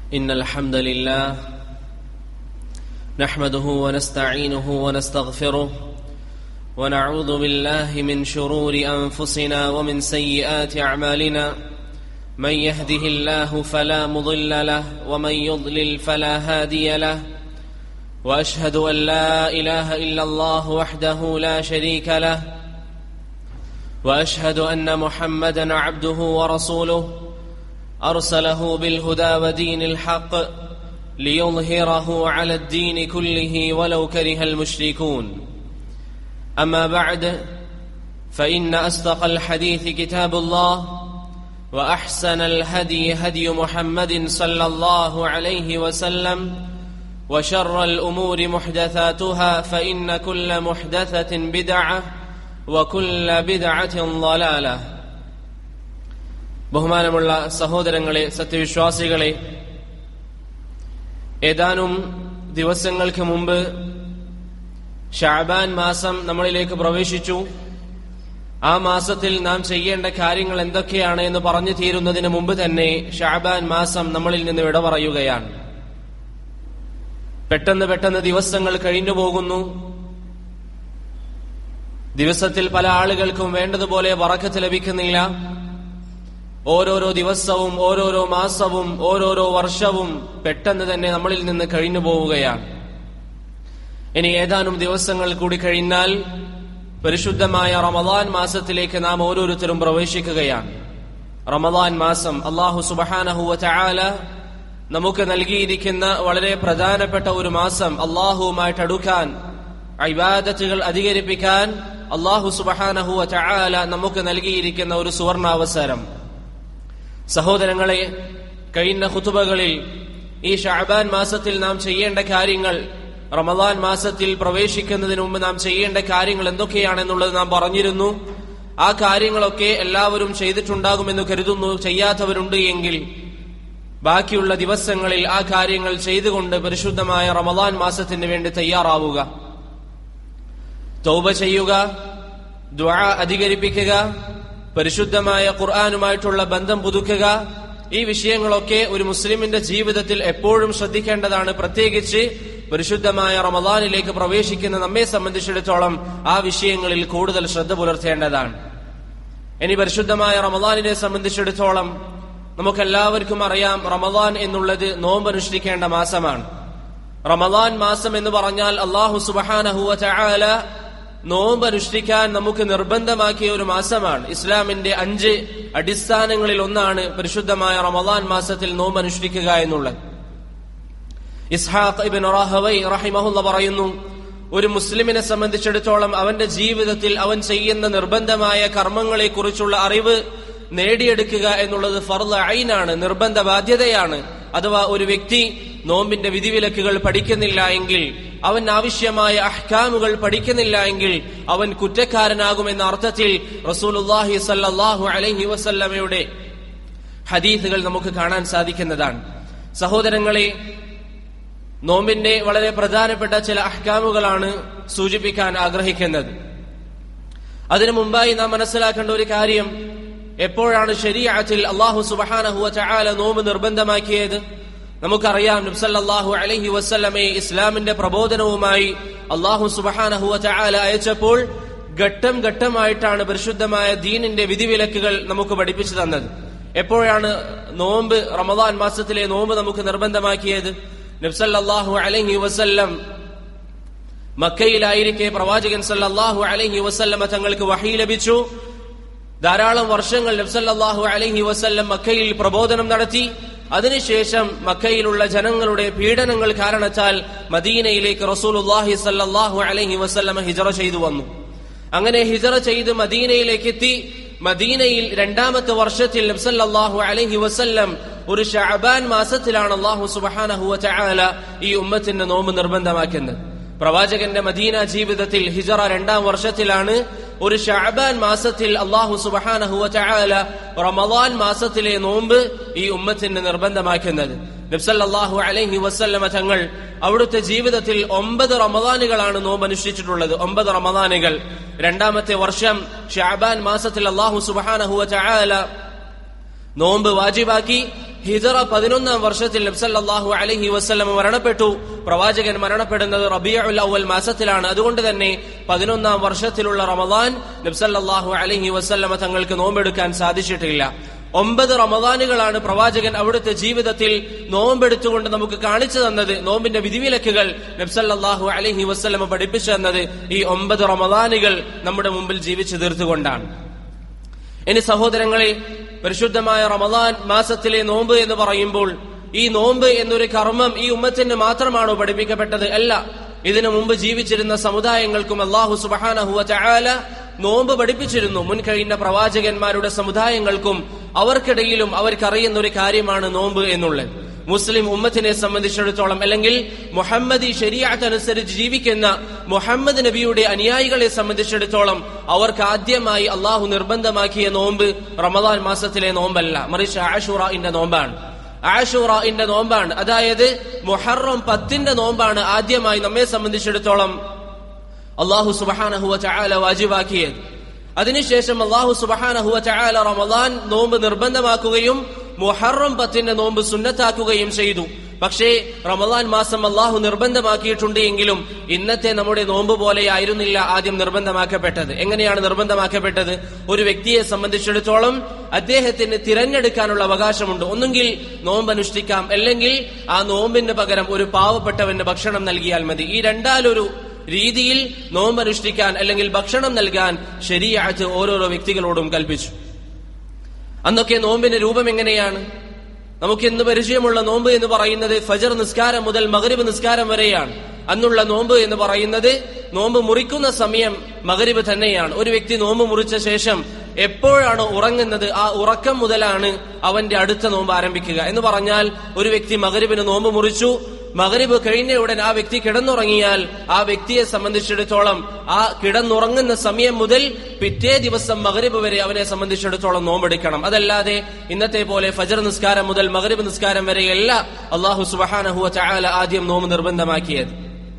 إن الحمد لله نحمده ونستعينه ونستغفره ونعوذ بالله من شرور أنفسنا ومن سيئات أعمالنا من يهده الله فلا مضل له ومن يضلل فلا هادي له وأشهد أن لا إله إلا الله وحده لا شريك له وأشهد أن محمدا عبده ورسوله أرسله بالهدى ودين الحق ليظهره على الدين كله ولو كره المشركون أما بعد فإن أصدق الحديث كتاب الله وأحسن الهدي هدي محمد صلى الله عليه وسلم وشر الأمور محدثاتها فإن كل محدثة بدعة وكل بدعة ضلالة ബഹുമാനമുള്ള സഹോദരങ്ങളെ സത്യവിശ്വാസികളെ ഏതാനും ദിവസങ്ങൾക്ക് മുമ്പ് ഷാബാൻ മാസം നമ്മളിലേക്ക് പ്രവേശിച്ചു ആ മാസത്തിൽ നാം ചെയ്യേണ്ട കാര്യങ്ങൾ എന്തൊക്കെയാണ് എന്ന് പറഞ്ഞു തീരുന്നതിന് മുമ്പ് തന്നെ ഷാബാൻ മാസം നമ്മളിൽ നിന്ന് വിട പറയുകയാണ് പെട്ടെന്ന് പെട്ടെന്ന് ദിവസങ്ങൾ കഴിഞ്ഞു പോകുന്നു ദിവസത്തിൽ പല ആളുകൾക്കും വേണ്ടതുപോലെ വറക്കത്ത് ലഭിക്കുന്നില്ല ഓരോരോ ദിവസവും ഓരോരോ മാസവും ഓരോരോ വർഷവും പെട്ടെന്ന് തന്നെ നമ്മളിൽ നിന്ന് കഴിഞ്ഞു പോവുകയാണ് ഇനി ഏതാനും ദിവസങ്ങൾ കൂടി കഴിഞ്ഞാൽ പരിശുദ്ധമായ റമദാൻ മാസത്തിലേക്ക് നാം ഓരോരുത്തരും പ്രവേശിക്കുകയാണ് റമദാൻ മാസം അള്ളാഹു സുബഹാനഹുവ ചായാല നമുക്ക് നൽകിയിരിക്കുന്ന വളരെ പ്രധാനപ്പെട്ട ഒരു മാസം അള്ളാഹുവുമായിട്ട് അടുക്കാൻ ഇബാദത്തുകൾ അധികരിപ്പിക്കാൻ അള്ളാഹു സുബഹാനഹുവ ചായാല നമുക്ക് നൽകിയിരിക്കുന്ന ഒരു സുവർണാവസരം സഹോദരങ്ങളെ കഴിഞ്ഞ ഹുതുബകളിൽ ഈ ഷാബാൻ മാസത്തിൽ നാം ചെയ്യേണ്ട കാര്യങ്ങൾ റമദാൻ മാസത്തിൽ പ്രവേശിക്കുന്നതിന് മുമ്പ് നാം ചെയ്യേണ്ട കാര്യങ്ങൾ എന്തൊക്കെയാണെന്നുള്ളത് നാം പറഞ്ഞിരുന്നു ആ കാര്യങ്ങളൊക്കെ എല്ലാവരും ചെയ്തിട്ടുണ്ടാകുമെന്ന് കരുതുന്നു ചെയ്യാത്തവരുണ്ട് എങ്കിൽ ബാക്കിയുള്ള ദിവസങ്ങളിൽ ആ കാര്യങ്ങൾ ചെയ്തുകൊണ്ട് പരിശുദ്ധമായ റമദാൻ മാസത്തിന് വേണ്ടി തയ്യാറാവുക തൗബ ചെയ്യുക ദ്വാ അധികരിപ്പിക്കുക പരിശുദ്ധമായ ഖുർആാനുമായിട്ടുള്ള ബന്ധം പുതുക്കുക ഈ വിഷയങ്ങളൊക്കെ ഒരു മുസ്ലിമിന്റെ ജീവിതത്തിൽ എപ്പോഴും ശ്രദ്ധിക്കേണ്ടതാണ് പ്രത്യേകിച്ച് പരിശുദ്ധമായ റമദാനിലേക്ക് പ്രവേശിക്കുന്ന നമ്മെ സംബന്ധിച്ചിടത്തോളം ആ വിഷയങ്ങളിൽ കൂടുതൽ ശ്രദ്ധ പുലർത്തേണ്ടതാണ് ഇനി പരിശുദ്ധമായ റമദാനിനെ സംബന്ധിച്ചിടത്തോളം നമുക്കെല്ലാവർക്കും അറിയാം റമദാൻ എന്നുള്ളത് നോമ്പനുഷ്ഠിക്കേണ്ട മാസമാണ് റമദാൻ മാസം എന്ന് പറഞ്ഞാൽ അള്ളാഹു സുബഹാനഹുവ ചായാല നോമ്പ് അനുഷ്ഠിക്കാൻ നമുക്ക് നിർബന്ധമാക്കിയ ഒരു മാസമാണ് ഇസ്ലാമിന്റെ അഞ്ച് അടിസ്ഥാനങ്ങളിൽ ഒന്നാണ് പരിശുദ്ധമായ റമദാൻ മാസത്തിൽ നോമ്പ് അനുഷ്ഠിക്കുക എന്നുള്ളത് ഇസ്ഹാഖ് ഇബിൻ റാഹവൈ റഹിമഹുല്ല പറയുന്നു ഒരു മുസ്ലിമിനെ സംബന്ധിച്ചിടത്തോളം അവന്റെ ജീവിതത്തിൽ അവൻ ചെയ്യുന്ന നിർബന്ധമായ കർമ്മങ്ങളെ കുറിച്ചുള്ള അറിവ് നേടിയെടുക്കുക എന്നുള്ളത് ഫർദ് ഐനാണ് നിർബന്ധ ബാധ്യതയാണ് അഥവാ ഒരു വ്യക്തി നോമ്പിന്റെ വിധിവിലക്കുകൾ പഠിക്കുന്നില്ല എങ്കിൽ അവൻ ആവശ്യമായ അഹ്കാമുകൾ പഠിക്കുന്നില്ല എങ്കിൽ അവൻ കുറ്റക്കാരനാകുമെന്ന അർത്ഥത്തിൽ റസൂലുല്ലാഹി സല്ലാഹു അലഹി വസല്ലമയുടെ ഹദീസുകൾ നമുക്ക് കാണാൻ സാധിക്കുന്നതാണ് സഹോദരങ്ങളെ നോമ്പിന്റെ വളരെ പ്രധാനപ്പെട്ട ചില അഹ്കാമുകളാണ് സൂചിപ്പിക്കാൻ ആഗ്രഹിക്കുന്നത് അതിനു മുമ്പായി നാം മനസ്സിലാക്കേണ്ട ഒരു കാര്യം എപ്പോഴാണ് ശരീഅത്തിൽ അള്ളാഹു സുബഹാനഹുവ ചായാല നോമ്പ് നിർബന്ധമാക്കിയത് നമുക്കറിയാം നബ്സല്ലാഹു അലഹി വസ്ല്ലമെ ഇസ്ലാമിന്റെ പ്രബോധനവുമായി അള്ളാഹു സുബഹാനഹുവ ചായാല അയച്ചപ്പോൾ ഘട്ടം ഘട്ടമായിട്ടാണ് പരിശുദ്ധമായ ദീനിന്റെ വിധിവിലക്കുകൾ നമുക്ക് പഠിപ്പിച്ചു തന്നത് എപ്പോഴാണ് നോമ്പ് റമദാൻ മാസത്തിലെ നോമ്പ് നമുക്ക് നിർബന്ധമാക്കിയത് നബ്സല്ലാഹു അലഹി വസല്ലം മക്കയിലായിരിക്കെ പ്രവാചകൻ സല്ലാഹു അലഹി വസല്ലമ തങ്ങൾക്ക് വഹി ലഭിച്ചു ധാരാളം വർഷങ്ങൾ നബ്സല്ലാഹു അലഹി വസല്ലം മക്കയിൽ പ്രബോധനം നടത്തി അതിനുശേഷം മക്കയിലുള്ള ജനങ്ങളുടെ പീഡനങ്ങൾ കാരണത്താൽ മദീനയിലേക്ക് റസൂലുല്ലാഹി സല്ലാഹു അലഹി വസല്ലമ ഹിജറ ചെയ്തു വന്നു അങ്ങനെ ഹിജറ ചെയ്ത് മദീനയിലേക്ക് എത്തി മദീനയിൽ രണ്ടാമത്തെ വർഷത്തിൽ നബ്സല്ലാഹു അലഹി വസല്ലം ഒരു ഷാബാൻ മാസത്തിലാണ് അള്ളാഹു സുബഹാനഹുവ ചായാല ഈ ഉമ്മത്തിന്റെ നോമ്പ് നിർബന്ധമാക്കുന്നത് പ്രവാചകന്റെ മദീന ജീവിതത്തിൽ ഹിജറ രണ്ടാം വർഷത്തിലാണ് ഒരു ഷാബാൻ മാസത്തിൽ അള്ളാഹു സുബഹാനഹുവ ചായാല റമദാൻ മാസത്തിലെ നോമ്പ് ഈ ഉമ്മത്തിന് നിർബന്ധമാക്കുന്നത് നബ്സല്ലാഹു അലൈഹി വസല്ലമ തങ്ങൾ അവിടുത്തെ ജീവിതത്തിൽ ഒമ്പത് റമദാനുകളാണ് നോമ്പ് അനുഷ്ഠിച്ചിട്ടുള്ളത് ഒമ്പത് റമദാനുകൾ രണ്ടാമത്തെ വർഷം ഷാബാൻ മാസത്തിൽ അള്ളാഹു സുബഹാനഹുവ ചായാല നോമ്പ് വാജിബാക്കി ഹിജറ പതിനൊന്നാം വർഷത്തിൽ നബ്സല്ലാഹു അലഹി വസ്ലം മരണപ്പെട്ടു പ്രവാചകൻ മരണപ്പെടുന്നത് റബിയുൽ അവൽ മാസത്തിലാണ് അതുകൊണ്ട് തന്നെ പതിനൊന്നാം വർഷത്തിലുള്ള റമദാൻ നബ്സല്ലാഹു അലഹി വസ്ലമ തങ്ങൾക്ക് നോമ്പെടുക്കാൻ സാധിച്ചിട്ടില്ല ഒമ്പത് റമദാനുകളാണ് പ്രവാചകൻ അവിടുത്തെ ജീവിതത്തിൽ നോമ്പെടുത്തുകൊണ്ട് നമുക്ക് കാണിച്ചു തന്നത് നോമ്പിന്റെ വിധിവിലക്കുകൾ നബ്സല്ലാഹു അലഹി വസ്ലമ പഠിപ്പിച്ചു തന്നത് ഈ ഒമ്പത് റമദാനുകൾ നമ്മുടെ മുമ്പിൽ ജീവിച്ചു തീർത്തുകൊണ്ടാണ് ഇനി സഹോദരങ്ങളെ പരിശുദ്ധമായ റമദാൻ മാസത്തിലെ നോമ്പ് എന്ന് പറയുമ്പോൾ ഈ നോമ്പ് എന്നൊരു കർമ്മം ഈ ഉമ്മത്തിന് മാത്രമാണോ പഠിപ്പിക്കപ്പെട്ടത് അല്ല ഇതിനു മുമ്പ് ജീവിച്ചിരുന്ന സമുദായങ്ങൾക്കും അള്ളാഹു സുബാനഹുവ ചായാല നോമ്പ് പഠിപ്പിച്ചിരുന്നു മുൻകഴിഞ്ഞ പ്രവാചകന്മാരുടെ സമുദായങ്ങൾക്കും അവർക്കിടയിലും അവർക്കറിയുന്ന ഒരു കാര്യമാണ് നോമ്പ് എന്നുള്ളത് മുസ്ലിം ഉമ്മത്തിനെ സംബന്ധിച്ചിടത്തോളം അല്ലെങ്കിൽ മുഹമ്മദി ശരിയാത്ത് അനുസരിച്ച് ജീവിക്കുന്ന മുഹമ്മദ് നബിയുടെ അനുയായികളെ സംബന്ധിച്ചിടത്തോളം അവർക്ക് ആദ്യമായി അള്ളാഹു നിർബന്ധമാക്കിയ നോമ്പ് റമദാൻ മാസത്തിലെ നോമ്പല്ല മറിച്ച് ആഷുറന്റെ നോമ്പാണ് ആഷുറന്റെ നോമ്പാണ് അതായത് മുഹറം പത്തിന്റെ നോമ്പാണ് ആദ്യമായി നമ്മെ സംബന്ധിച്ചിടത്തോളം അള്ളാഹു സുബഹാനഹുവ ചായാല വാജിബാക്കിയത് അതിനുശേഷം അള്ളാഹു സുബഹാനഹുവ ചായാല റമദാൻ നോമ്പ് നിർബന്ധമാക്കുകയും മുഹറം പത്തിന്റെ നോമ്പ് സുന്നത്താക്കുകയും ചെയ്തു പക്ഷേ റമദാൻ മാസം അള്ളാഹു നിർബന്ധമാക്കിയിട്ടുണ്ട് എങ്കിലും ഇന്നത്തെ നമ്മുടെ നോമ്പ് പോലെയായിരുന്നില്ല ആദ്യം നിർബന്ധമാക്കപ്പെട്ടത് എങ്ങനെയാണ് നിർബന്ധമാക്കപ്പെട്ടത് ഒരു വ്യക്തിയെ സംബന്ധിച്ചിടത്തോളം അദ്ദേഹത്തിന് തിരഞ്ഞെടുക്കാനുള്ള അവകാശമുണ്ട് ഒന്നുകിൽ നോമ്പ് അനുഷ്ഠിക്കാം അല്ലെങ്കിൽ ആ നോമ്പിന് പകരം ഒരു പാവപ്പെട്ടവന് ഭക്ഷണം നൽകിയാൽ മതി ഈ രണ്ടാലൊരു രീതിയിൽ നോമ്പ് അനുഷ്ഠിക്കാൻ അല്ലെങ്കിൽ ഭക്ഷണം നൽകാൻ ശരിയാഴ്ച ഓരോരോ വ്യക്തികളോടും കൽപ്പിച്ചു അന്നൊക്കെ നോമ്പിന്റെ രൂപം എങ്ങനെയാണ് നമുക്ക് ഇന്ന് പരിചയമുള്ള നോമ്പ് എന്ന് പറയുന്നത് ഫജർ നിസ്കാരം മുതൽ മകരിബ് നിസ്കാരം വരെയാണ് അന്നുള്ള നോമ്പ് എന്ന് പറയുന്നത് നോമ്പ് മുറിക്കുന്ന സമയം മകരിബ് തന്നെയാണ് ഒരു വ്യക്തി നോമ്പ് മുറിച്ച ശേഷം എപ്പോഴാണ് ഉറങ്ങുന്നത് ആ ഉറക്കം മുതലാണ് അവന്റെ അടുത്ത നോമ്പ് ആരംഭിക്കുക എന്ന് പറഞ്ഞാൽ ഒരു വ്യക്തി മകരിബിന് നോമ്പ് മുറിച്ചു മകരിബ് കഴിഞ്ഞ ഉടൻ ആ വ്യക്തി കിടന്നുറങ്ങിയാൽ ആ വ്യക്തിയെ സംബന്ധിച്ചിടത്തോളം ആ കിടന്നുറങ്ങുന്ന സമയം മുതൽ പിറ്റേ ദിവസം മകരിബ് വരെ അവനെ സംബന്ധിച്ചിടത്തോളം നോമ്പെടുക്കണം അതല്ലാതെ ഇന്നത്തെ പോലെ ഫജർ നിസ്കാരം മുതൽ മകരിബ് നിസ്കാരം വരെയല്ല അള്ളാഹു സുബഹാനഹുവ ചായാല ആദ്യം നോമ്പ് നിർബന്ധമാക്കിയത്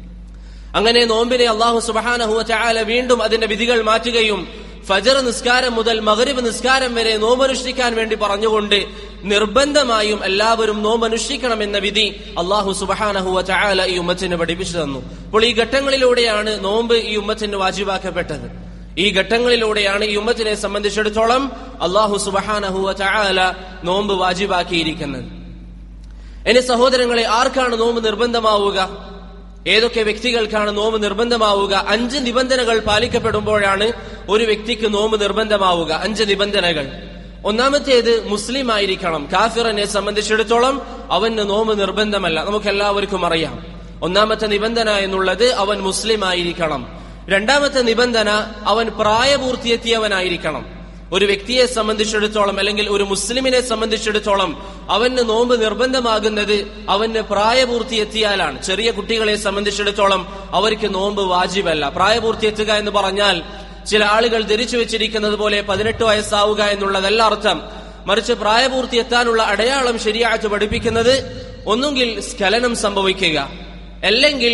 അങ്ങനെ നോമ്പിനെ അള്ളാഹു സുബഹാനഹുവ ചായാല വീണ്ടും അതിന്റെ വിധികൾ മാറ്റുകയും ഫജർ നിസ്കാരം മുതൽ മകരിബ് നിസ്കാരം വരെ നോമ്പനുഷ്ഠിക്കാൻ വേണ്ടി പറഞ്ഞുകൊണ്ട് നിർബന്ധമായും എല്ലാവരും നോമ്പനുഷ്ഠിക്കണം എന്ന വിധി അള്ളാഹു സുബഹാനഹുവ ചായാല ഈ ഉമ്മത്തിന് പഠിപ്പിച്ചു തന്നു അപ്പോൾ ഈ ഘട്ടങ്ങളിലൂടെയാണ് നോമ്പ് ഈ ഉമ്മത്തിന് വാജിബാക്കപ്പെട്ടത് ഈ ഘട്ടങ്ങളിലൂടെയാണ് ഈ ഉമ്മത്തിനെ സംബന്ധിച്ചിടത്തോളം അള്ളാഹു സുബഹാനഹുവ ചായാല നോമ്പ് വാജിബാക്കിയിരിക്കുന്നത് എന്റെ സഹോദരങ്ങളെ ആർക്കാണ് നോമ്പ് നിർബന്ധമാവുക ഏതൊക്കെ വ്യക്തികൾക്കാണ് നോമ്പ് നിർബന്ധമാവുക അഞ്ച് നിബന്ധനകൾ പാലിക്കപ്പെടുമ്പോഴാണ് ഒരു വ്യക്തിക്ക് നോമ്പ് നിർബന്ധമാവുക അഞ്ച് നിബന്ധനകൾ ഒന്നാമത്തേത് മുസ്ലിം ആയിരിക്കണം കാഫിറിനെ സംബന്ധിച്ചിടത്തോളം അവന് നോമ്പ് നിർബന്ധമല്ല നമുക്ക് എല്ലാവർക്കും അറിയാം ഒന്നാമത്തെ നിബന്ധന എന്നുള്ളത് അവൻ മുസ്ലിം ആയിരിക്കണം രണ്ടാമത്തെ നിബന്ധന അവൻ പ്രായപൂർത്തിയെത്തിയവനായിരിക്കണം ഒരു വ്യക്തിയെ സംബന്ധിച്ചിടത്തോളം അല്ലെങ്കിൽ ഒരു മുസ്ലിമിനെ സംബന്ധിച്ചിടത്തോളം അവന് നോമ്പ് നിർബന്ധമാകുന്നത് അവന് പ്രായപൂർത്തി എത്തിയാലാണ് ചെറിയ കുട്ടികളെ സംബന്ധിച്ചിടത്തോളം അവർക്ക് നോമ്പ് വാജിബല്ല പ്രായപൂർത്തി എത്തുക എന്ന് പറഞ്ഞാൽ ചില ആളുകൾ ധരിച്ചു വെച്ചിരിക്കുന്നത് പോലെ പതിനെട്ട് വയസ്സാവുക എന്നുള്ളതല്ല അർത്ഥം മറിച്ച് പ്രായപൂർത്തി എത്താനുള്ള അടയാളം ശരിയായിട്ട് പഠിപ്പിക്കുന്നത് ഒന്നുകിൽ സ്ഖലനം സംഭവിക്കുക അല്ലെങ്കിൽ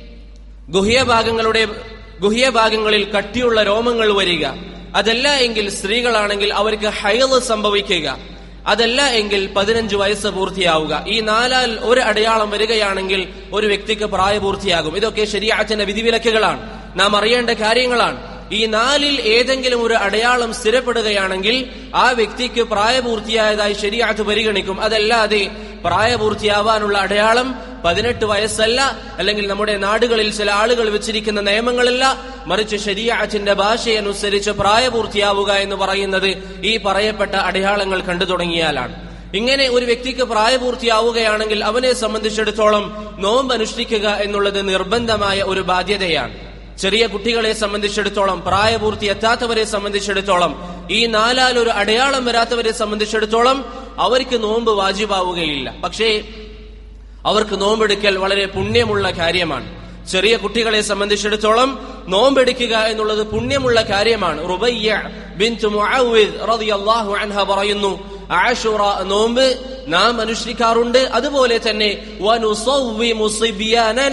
ഗുഹ്യഭാഗങ്ങളുടെ ഗുഹ്യഭാഗങ്ങളിൽ കട്ടിയുള്ള രോമങ്ങൾ വരിക അതല്ല എങ്കിൽ സ്ത്രീകളാണെങ്കിൽ അവർക്ക് ഹൈള് സംഭവിക്കുക അതല്ല എങ്കിൽ പതിനഞ്ച് വയസ്സ് പൂർത്തിയാവുക ഈ നാലാൽ ഒരു അടയാളം വരികയാണെങ്കിൽ ഒരു വ്യക്തിക്ക് പ്രായപൂർത്തിയാകും ഇതൊക്കെ ശരിയാച്ചന്റെ വിധിവിലക്കുകളാണ് നാം അറിയേണ്ട കാര്യങ്ങളാണ് ഈ നാലിൽ ഏതെങ്കിലും ഒരു അടയാളം സ്ഥിരപ്പെടുകയാണെങ്കിൽ ആ വ്യക്തിക്ക് പ്രായപൂർത്തിയായതായി ശരിയാത്ത് പരിഗണിക്കും അതല്ലാതെ പ്രായപൂർത്തിയാവാനുള്ള അടയാളം പതിനെട്ട് വയസ്സല്ല അല്ലെങ്കിൽ നമ്മുടെ നാടുകളിൽ ചില ആളുകൾ വെച്ചിരിക്കുന്ന നിയമങ്ങളല്ല മറിച്ച് ശരിയാച്ചിന്റെ ഭാഷയനുസരിച്ച് പ്രായപൂർത്തിയാവുക എന്ന് പറയുന്നത് ഈ പറയപ്പെട്ട അടയാളങ്ങൾ കണ്ടു തുടങ്ങിയാലാണ് ഇങ്ങനെ ഒരു വ്യക്തിക്ക് പ്രായപൂർത്തിയാവുകയാണെങ്കിൽ അവനെ സംബന്ധിച്ചിടത്തോളം നോമ്പ് അനുഷ്ഠിക്കുക എന്നുള്ളത് നിർബന്ധമായ ഒരു ബാധ്യതയാണ് ചെറിയ കുട്ടികളെ സംബന്ധിച്ചിടത്തോളം പ്രായപൂർത്തി എത്താത്തവരെ സംബന്ധിച്ചിടത്തോളം ഈ നാലാൽ ഒരു അടയാളം വരാത്തവരെ സംബന്ധിച്ചിടത്തോളം അവർക്ക് നോമ്പ് വാജിബാവുകയില്ല പക്ഷേ അവർക്ക് നോമ്പെടുക്കൽ വളരെ പുണ്യമുള്ള കാര്യമാണ് ചെറിയ കുട്ടികളെ സംബന്ധിച്ചിടത്തോളം നോമ്പെടുക്കുക എന്നുള്ളത് പുണ്യമുള്ള കാര്യമാണ് റുബയ്യ ബിൻതു മുഅവ്വിദ് റളിയല്ലാഹു അൻഹ പറയുന്നു ആഷുറ നോമ്പ് നാം അനുഷ്ഠിക്കാറുണ്ട് അതുപോലെ തന്നെ വനുസവ്വിമു സിബ്യാനന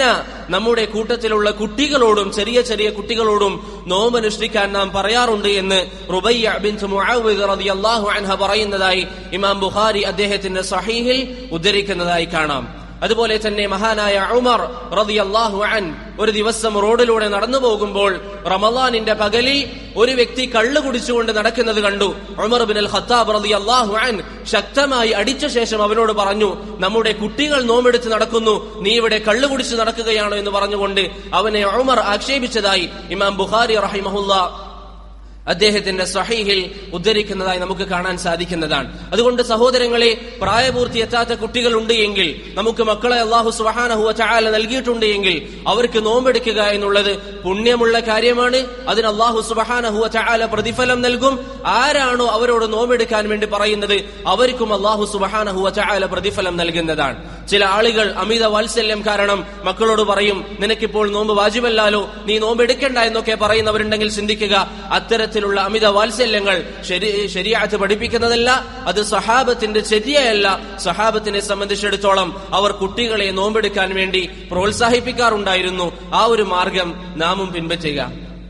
നമ്മുടെ കൂട്ടത്തിലുള്ള കുട്ടികളോടും ചെറിയ ചെറിയ കുട്ടികളോടും നോമനുഷ്ഠിക്കാൻ നാം പറയാറുണ്ട് എന്ന് റുബയ്യ ബിൻത് മുആവിദ് റളിയല്ലാഹു അൻഹ പറയുന്നതായി ഇമാം ബുഖാരി അദ്ദേഹത്തിന്റെ സഹീഹിൽ ഉദ്ധരിക്കുന്നതായി കാണാം അതുപോലെ തന്നെ മഹാനായ ഉമർ റളിയല്ലാഹു അൻ ഒരു ദിവസം റോഡിലൂടെ നടന്നു പോകുമ്പോൾ റമളാനിന്റെ പകലിൽ ഒരു വ്യക്തി കള്ളു കുടിച്ചുകൊണ്ട് നടക്കുന്നത് കണ്ടു ഉമർ ബിൻ അൽ ഖത്താബ് റളിയല്ലാഹു അൻ ശക്തമായി അടിച്ച ശേഷം അവനോട് പറഞ്ഞു നമ്മുടെ കുട്ടികൾ നോമ്പെടുത്ത് നടക്കുന്നു നീ ഇവിടെ കള്ളു കുടിച്ച് നടക്കുകയാണോ എന്ന് പറഞ്ഞുകൊണ്ട് അവനെ ഉമർ ആക്ഷേപിച്ചതായി ഇമാം ബുഖാരി റഹിമഹുല്ല അദ്ദേഹത്തിന്റെ സഹീഹിൽ ഉദ്ധരിക്കുന്നതായി നമുക്ക് കാണാൻ സാധിക്കുന്നതാണ് അതുകൊണ്ട് സഹോദരങ്ങളെ പ്രായപൂർത്തി എത്താത്ത കുട്ടികളുണ്ട് എങ്കിൽ നമുക്ക് മക്കളെ അള്ളാഹു സുബാനഹുവ ചായാല നൽകിയിട്ടുണ്ട് എങ്കിൽ അവർക്ക് നോമ്പെടുക്കുക എന്നുള്ളത് പുണ്യമുള്ള കാര്യമാണ് അതിന് അള്ളാഹു സുബാനഹുവ ചായാല പ്രതിഫലം നൽകും ആരാണോ അവരോട് നോമ്പെടുക്കാൻ വേണ്ടി പറയുന്നത് അവർക്കും അള്ളാഹു സുബാനഹുവ ചായാല പ്രതിഫലം നൽകുന്നതാണ് ചില ആളുകൾ അമിത വാത്സല്യം കാരണം മക്കളോട് പറയും നിനക്കിപ്പോൾ നോമ്പ് വാജിബല്ലാലോ നീ നോമ്പ് എടുക്കണ്ട എന്നൊക്കെ പറയുന്നവരുണ്ടെങ്കിൽ ചിന്തിക്കുക അത്തരത്തിലുള്ള അമിത വാത്സല്യങ്ങൾ ശരി ശരിയാത്ത് പഠിപ്പിക്കുന്നതല്ല അത് സഹാബത്തിന്റെ ചര്യയല്ല സഹാബത്തിനെ സംബന്ധിച്ചിടത്തോളം അവർ കുട്ടികളെ നോമ്പെടുക്കാൻ വേണ്ടി പ്രോത്സാഹിപ്പിക്കാറുണ്ടായിരുന്നു ആ ഒരു മാർഗം നാമും പിൻപറ്റുക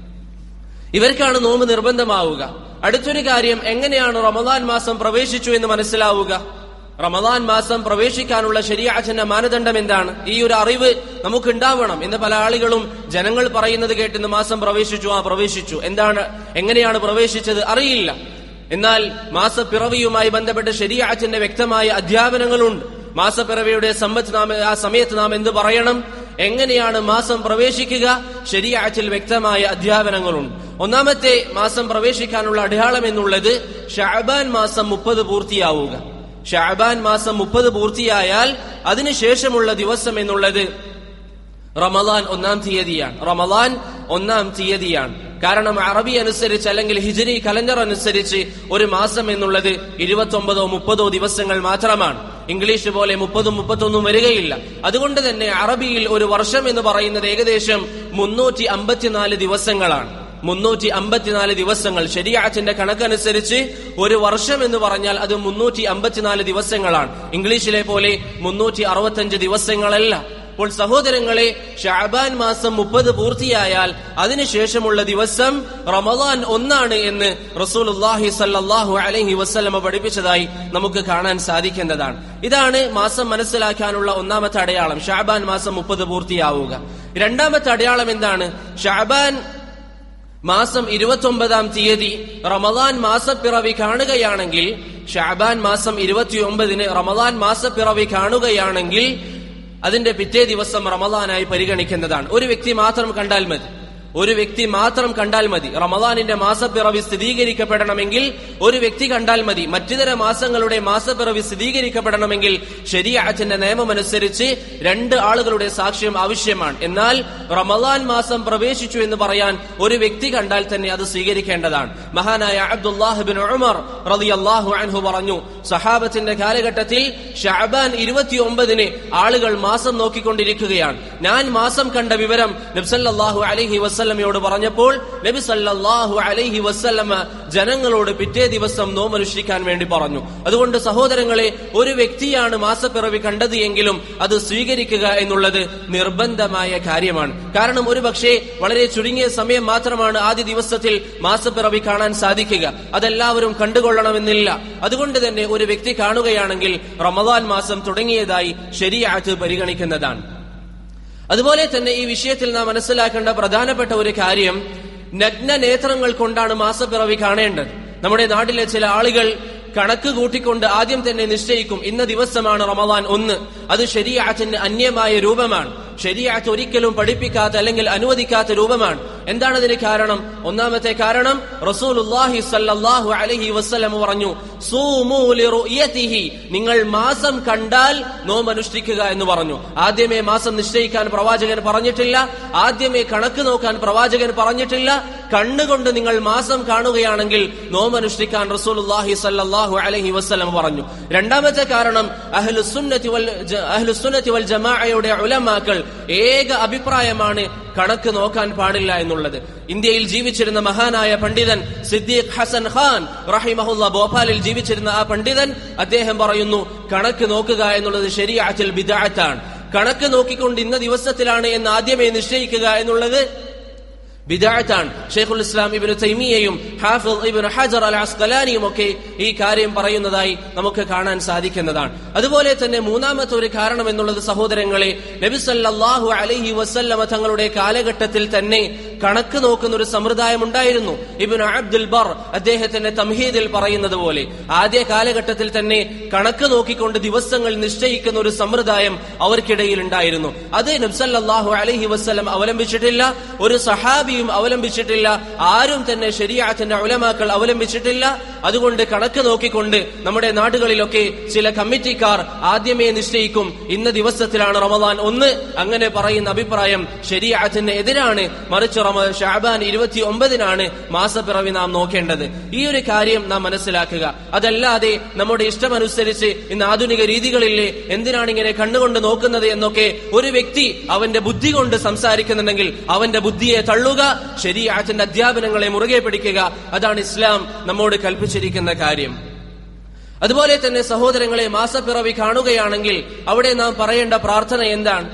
ഇവർക്കാണ് നോമ്പ് നിർബന്ധമാവുക അടുത്തൊരു കാര്യം എങ്ങനെയാണ് റമദാൻ മാസം പ്രവേശിച്ചു എന്ന് മനസ്സിലാവുക റമദാൻ മാസം പ്രവേശിക്കാനുള്ള ശരിയാച്ചന്റെ മാനദണ്ഡം എന്താണ് ഈ ഒരു അറിവ് നമുക്ക് ഉണ്ടാവണം ഇന്ന് പല ആളുകളും ജനങ്ങൾ പറയുന്നത് കേട്ട് ഇന്ന് മാസം പ്രവേശിച്ചു ആ പ്രവേശിച്ചു എന്താണ് എങ്ങനെയാണ് പ്രവേശിച്ചത് അറിയില്ല എന്നാൽ മാസപ്പിറവിയുമായി ബന്ധപ്പെട്ട് ശരിയാച്ചന്റെ വ്യക്തമായ അധ്യാപനങ്ങളുണ്ട് മാസപ്പിറവിയുടെ സമ്പത്ത് നാം ആ സമയത്ത് നാം എന്ത് പറയണം എങ്ങനെയാണ് മാസം പ്രവേശിക്കുക ശരിയാച്ചിൽ വ്യക്തമായ അധ്യാപനങ്ങളുണ്ട് ഒന്നാമത്തെ മാസം പ്രവേശിക്കാനുള്ള അടയാളം എന്നുള്ളത് ഷാബാൻ മാസം മുപ്പത് പൂർത്തിയാവുക ഷാബാൻ മാസം മുപ്പത് പൂർത്തിയായാൽ അതിനുശേഷമുള്ള ദിവസം എന്നുള്ളത് റമദാൻ ഒന്നാം തീയതിയാണ് റമദാൻ ഒന്നാം തീയതിയാണ് കാരണം അറബി അനുസരിച്ച് അല്ലെങ്കിൽ ഹിജരി കലണ്ടർ അനുസരിച്ച് ഒരു മാസം എന്നുള്ളത് ഇരുപത്തൊമ്പതോ മുപ്പതോ ദിവസങ്ങൾ മാത്രമാണ് ഇംഗ്ലീഷ് പോലെ മുപ്പതും മുപ്പത്തൊന്നും വരികയില്ല അതുകൊണ്ട് തന്നെ അറബിയിൽ ഒരു വർഷം എന്ന് പറയുന്നത് ഏകദേശം മുന്നൂറ്റി അമ്പത്തിനാല് ദിവസങ്ങളാണ് മുന്നൂറ്റി അമ്പത്തിനാല് ദിവസങ്ങൾ ശരിയാച്ചിന്റെ കണക്കനുസരിച്ച് ഒരു വർഷം എന്ന് പറഞ്ഞാൽ അത് മുന്നൂറ്റി അമ്പത്തിനാല് ദിവസങ്ങളാണ് ഇംഗ്ലീഷിലെ പോലെ മുന്നൂറ്റി അറുപത്തഞ്ച് ദിവസങ്ങളല്ല അപ്പോൾ സഹോദരങ്ങളെ ഷാബാൻ മാസം മുപ്പത് പൂർത്തിയായാൽ അതിനുശേഷമുള്ള ദിവസം റമദാൻ ഒന്നാണ് എന്ന് റസൂലുല്ലാഹി സല്ലാഹു അലഹി വസ്ലമ പഠിപ്പിച്ചതായി നമുക്ക് കാണാൻ സാധിക്കുന്നതാണ് ഇതാണ് മാസം മനസ്സിലാക്കാനുള്ള ഒന്നാമത്തെ അടയാളം ഷാബാൻ മാസം മുപ്പത് പൂർത്തിയാവുക രണ്ടാമത്തെ അടയാളം എന്താണ് ഷാബാൻ മാസം ഇരുപത്തൊമ്പതാം തീയതി റമദാൻ മാസപ്പിറവി കാണുകയാണെങ്കിൽ ഷാബാൻ മാസം ഇരുപത്തിയൊമ്പതിന് റമദാൻ മാസപ്പിറവി കാണുകയാണെങ്കിൽ അതിന്റെ പിറ്റേ ദിവസം റമദാനായി പരിഗണിക്കുന്നതാണ് ഒരു വ്യക്തി മാത്രം കണ്ടാൽ മതി ഒരു വ്യക്തി മാത്രം കണ്ടാൽ മതി റമദാനിന്റെ മാസപ്പിറവി സ്ഥിരീകരിക്കപ്പെടണമെങ്കിൽ ഒരു വ്യക്തി കണ്ടാൽ മതി മറ്റിതര മാസങ്ങളുടെ മാസപ്പിറവി സ്ഥിരീകരിക്കപ്പെടണമെങ്കിൽ ശരിയാച്ചന്റെ നിയമമനുസരിച്ച് രണ്ട് ആളുകളുടെ സാക്ഷ്യം ആവശ്യമാണ് എന്നാൽ റമദാൻ മാസം പ്രവേശിച്ചു എന്ന് പറയാൻ ഒരു വ്യക്തി കണ്ടാൽ തന്നെ അത് സ്വീകരിക്കേണ്ടതാണ് മഹാനായ അബ്ദുല്ലാഹിബിൻ ഉമർ റളിയല്ലാഹു അൻഹു പറഞ്ഞു സഹാബത്തിന്റെ കാലഘട്ടത്തിൽ ഷാബാൻ ഇരുപത്തിയൊമ്പതിന് ആളുകൾ മാസം നോക്കിക്കൊണ്ടിരിക്കുകയാണ് ഞാൻ മാസം കണ്ട വിവരം നബ്സല്ലാഹു അലഹി വസ്ല്ലമയോട് പറഞ്ഞപ്പോൾ നബി സല്ലാഹു അലൈഹി വസ്ല്ലമ ജനങ്ങളോട് പിറ്റേ ദിവസം നോമനുഷ്ഠിക്കാൻ വേണ്ടി പറഞ്ഞു അതുകൊണ്ട് സഹോദരങ്ങളെ ഒരു വ്യക്തിയാണ് മാസപ്പിറവി കണ്ടത് എങ്കിലും അത് സ്വീകരിക്കുക എന്നുള്ളത് നിർബന്ധമായ കാര്യമാണ് കാരണം ഒരു പക്ഷേ വളരെ ചുരുങ്ങിയ സമയം മാത്രമാണ് ആദ്യ ദിവസത്തിൽ മാസപ്പിറവി കാണാൻ സാധിക്കുക അതെല്ലാവരും കണ്ടുകൊള്ളണമെന്നില്ല അതുകൊണ്ട് തന്നെ ഒരു വ്യക്തി കാണുകയാണെങ്കിൽ റമദാൻ മാസം തുടങ്ങിയതായി ശരിയാറ്റ് പരിഗണിക്കുന്നതാണ് അതുപോലെ തന്നെ ഈ വിഷയത്തിൽ നാം മനസ്സിലാക്കേണ്ട പ്രധാനപ്പെട്ട ഒരു കാര്യം നഗ്ന നേത്രങ്ങൾ കൊണ്ടാണ് മാസപ്പിറവി കാണേണ്ടത് നമ്മുടെ നാട്ടിലെ ചില ആളുകൾ കണക്ക് കൂട്ടിക്കൊണ്ട് ആദ്യം തന്നെ നിശ്ചയിക്കും ഇന്ന ദിവസമാണ് റമദാൻ ഒന്ന് അത് ശരിയാറ്റിന്റെ അന്യമായ രൂപമാണ് ശരിയാറ്റ് ഒരിക്കലും പഠിപ്പിക്കാത്ത അല്ലെങ്കിൽ അനുവദിക്കാത്ത രൂപമാണ് എന്താണ് അതിന് കാരണം ഒന്നാമത്തെ കാരണം റസൂലുല്ലാഹി സല്ലല്ലാഹു അലൈഹി വസല്ലം പറഞ്ഞു സൂമൂ ലിറുയതിഹി നിങ്ങൾ മാസം കണ്ടാൽ നോമ്പ് അനുഷ്ഠിക്കുക എന്ന് പറഞ്ഞു ആദ്യമേ മാസം നിശ്ചയിക്കാൻ പ്രവാചകൻ പറഞ്ഞിട്ടില്ല ആദ്യമേ കണക്ക് നോക്കാൻ പ്രവാചകൻ പറഞ്ഞിട്ടില്ല കണ്ണുകൊണ്ട് നിങ്ങൾ മാസം കാണുകയാണെങ്കിൽ നോമ്പ് അനുഷ്ഠിക്കാൻ റസൂലുല്ലാഹി സല്ലല്ലാഹു അലൈഹി വസല്ലം പറഞ്ഞു രണ്ടാമത്തെ കാരണം അഹ്ലുസുന്നത്തി വൽ അഹ്ലുസുന്നത്തി വൽ ജമാഅയുടെ ഉലമാക്കൾ ഏക അഭിപ്രായമാണ് കണക്ക് നോക്കാൻ പാടില്ല എന്നുള്ളത് ഇന്ത്യയിൽ ജീവിച്ചിരുന്ന മഹാനായ പണ്ഡിതൻ സിദ്ദീഖ് ഹസൻ ഖാൻ റഹിമഹുല്ല ഭോപ്പാലിൽ ജീവിച്ചിരുന്ന ആ പണ്ഡിതൻ അദ്ദേഹം പറയുന്നു കണക്ക് നോക്കുക എന്നുള്ളത് ശരിയാറ്റിൽ ബിദാറ്റാണ് കണക്ക് നോക്കിക്കൊണ്ട് ഇന്ന ദിവസത്തിലാണ് എന്ന് ആദ്യമേ നിശ്ചയിക്കുക എന്നുള്ളത് ബിദാഴത്താണ് ഷെയ്ഖുൽ ഇസ്ലാം ഇബിന് തൈമിയയും ഹാഫിദ് ഇബിന് ഹജർ അൽ അസ്കലാനിയും ഒക്കെ ഈ കാര്യം പറയുന്നതായി നമുക്ക് കാണാൻ സാധിക്കുന്നതാണ് അതുപോലെ തന്നെ മൂന്നാമത്തെ ഒരു കാരണം എന്നുള്ളത് സഹോദരങ്ങളെ നബി സല്ലല്ലാഹു അലൈഹി വസല്ലമ തങ്ങളുടെ കാലഘട്ടത്തിൽ തന്നെ കണക്ക് നോക്കുന്ന ഒരു സമ്പ്രദായം ഉണ്ടായിരുന്നു ഇബിൻ അബ്ദുൽ ബർ അദ്ദേഹത്തിന്റെ തംഹീദിൽ പറയുന്നത് പോലെ ആദ്യ കാലഘട്ടത്തിൽ തന്നെ കണക്ക് നോക്കിക്കൊണ്ട് ദിവസങ്ങൾ നിശ്ചയിക്കുന്ന ഒരു സമ്പ്രദായം അവർക്കിടയിൽ ഉണ്ടായിരുന്നു അത് നബ്സല്ലാഹു അലൈഹി വസ്ലം അവലംബിച്ചിട്ടില്ല ഒരു സഹാബിയും അവലംബിച്ചിട്ടില്ല ആരും തന്നെ ശരിയാത്തിന്റെ ഉലമാക്കൾ അവലംബിച്ചിട്ടില്ല അതുകൊണ്ട് കണക്ക് നോക്കിക്കൊണ്ട് നമ്മുടെ നാടുകളിലൊക്കെ ചില കമ്മിറ്റിക്കാർ ആദ്യമേ നിശ്ചയിക്കും ഇന്ന ദിവസത്തിലാണ് റമദാൻ ഒന്ന് അങ്ങനെ പറയുന്ന അഭിപ്രായം ശരിയാത്തിന് എതിരാണ് മറിച്ച് റമ ഷാബാൻ ഇരുപത്തി ഒമ്പതിനാണ് മാസപ്പിറവി നാം നോക്കേണ്ടത് ഈ ഒരു കാര്യം നാം മനസ്സിലാക്കുക അതല്ലാതെ നമ്മുടെ ഇഷ്ടമനുസരിച്ച് ഇന്ന് ആധുനിക രീതികളില്ലേ എന്തിനാണ് ഇങ്ങനെ കണ്ണുകൊണ്ട് നോക്കുന്നത് എന്നൊക്കെ ഒരു വ്യക്തി അവന്റെ ബുദ്ധി കൊണ്ട് സംസാരിക്കുന്നുണ്ടെങ്കിൽ അവന്റെ ബുദ്ധിയെ തള്ളുക ശരിയാറ്റിന്റെ അധ്യാപനങ്ങളെ മുറുകെ പിടിക്കുക അതാണ് ഇസ്ലാം നമ്മോട് കൽപ്പിച്ചിരിക്കുന്ന കാര്യം അതുപോലെ തന്നെ സഹോദരങ്ങളെ മാസപ്പിറവി കാണുകയാണെങ്കിൽ അവിടെ നാം പറയേണ്ട പ്രാർത്ഥന എന്താണ്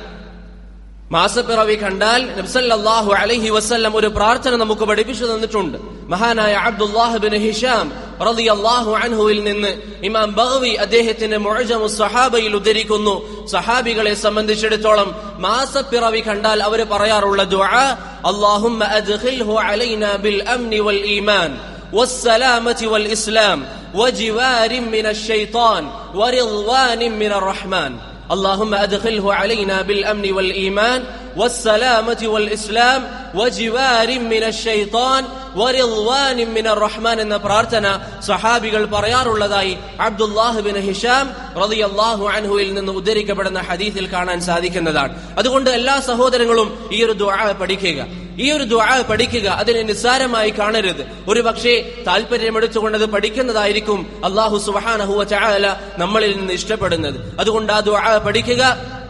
മാസപ്പിറവി കണ്ടാൽ നബ്സല്ലാഹു അലൈഹി വസ്ല്ലം ഒരു പ്രാർത്ഥന നമുക്ക് പഠിപ്പിച്ചു തന്നിട്ടുണ്ട് മഹാനായ അബ്ദുല്ലാഹ് ബിൻ ഹിഷാം റളിയല്ലാഹു അൻഹുവിൽ നിന്ന് ഇമാം ബഹവി അദ്ദേഹത്തിന്റെ മുഅജമു സഹാബയിൽ ഉദ്ധരിക്കുന്നു സഹാബികളെ സംബന്ധിച്ചിടത്തോളം മാസപ്പിറവി കണ്ടാൽ അവർ പറയാറുള്ള ദുആ അല്ലാഹുമ്മ അദ്ഖിൽഹു അലൈനാ ബിൽ അംനി വൽ ഈമാൻ والسلامة والإسلام وجوار من الشيطان ورضوان من الرحمن اللهم أدخله علينا بالأمن والإيمان والسلامة والإسلام وجوار من الشيطان ورضوان من الرحمن എന്ന പ്രാർത്ഥന സഹാബികൾ പറയാറുള്ളതായി അബ്ദുല്ലാഹ് ബിൻ ഹിഷാം റളിയല്ലാഹു അൻഹുവിൽ നിന്ന് ഉദ്ധരിക്കപ്പെടുന്ന ഹദീസിൽ കാണാൻ സാധിക്കുന്നതാണ് അതുകൊണ്ട് എല്ലാ സഹോദരങ്ങളും ഈ ഒരു ദുആ പഠിക്കുക ഈ ഒരു ദുആ പഠിക്കുക അതിനെ നിസ്സാരമായി കാണരുത് ഒരു പക്ഷേ താല്പര്യമെടുത്തുകൊണ്ട് അത് പഠിക്കുന്നതായിരിക്കും അള്ളാഹു സുബാനഹുവ ചായാല നമ്മളിൽ നിന്ന് ഇഷ്ടപ്പെടുന്നത് അതുകൊണ്ട് ആ ദുആ പഠിക്കുക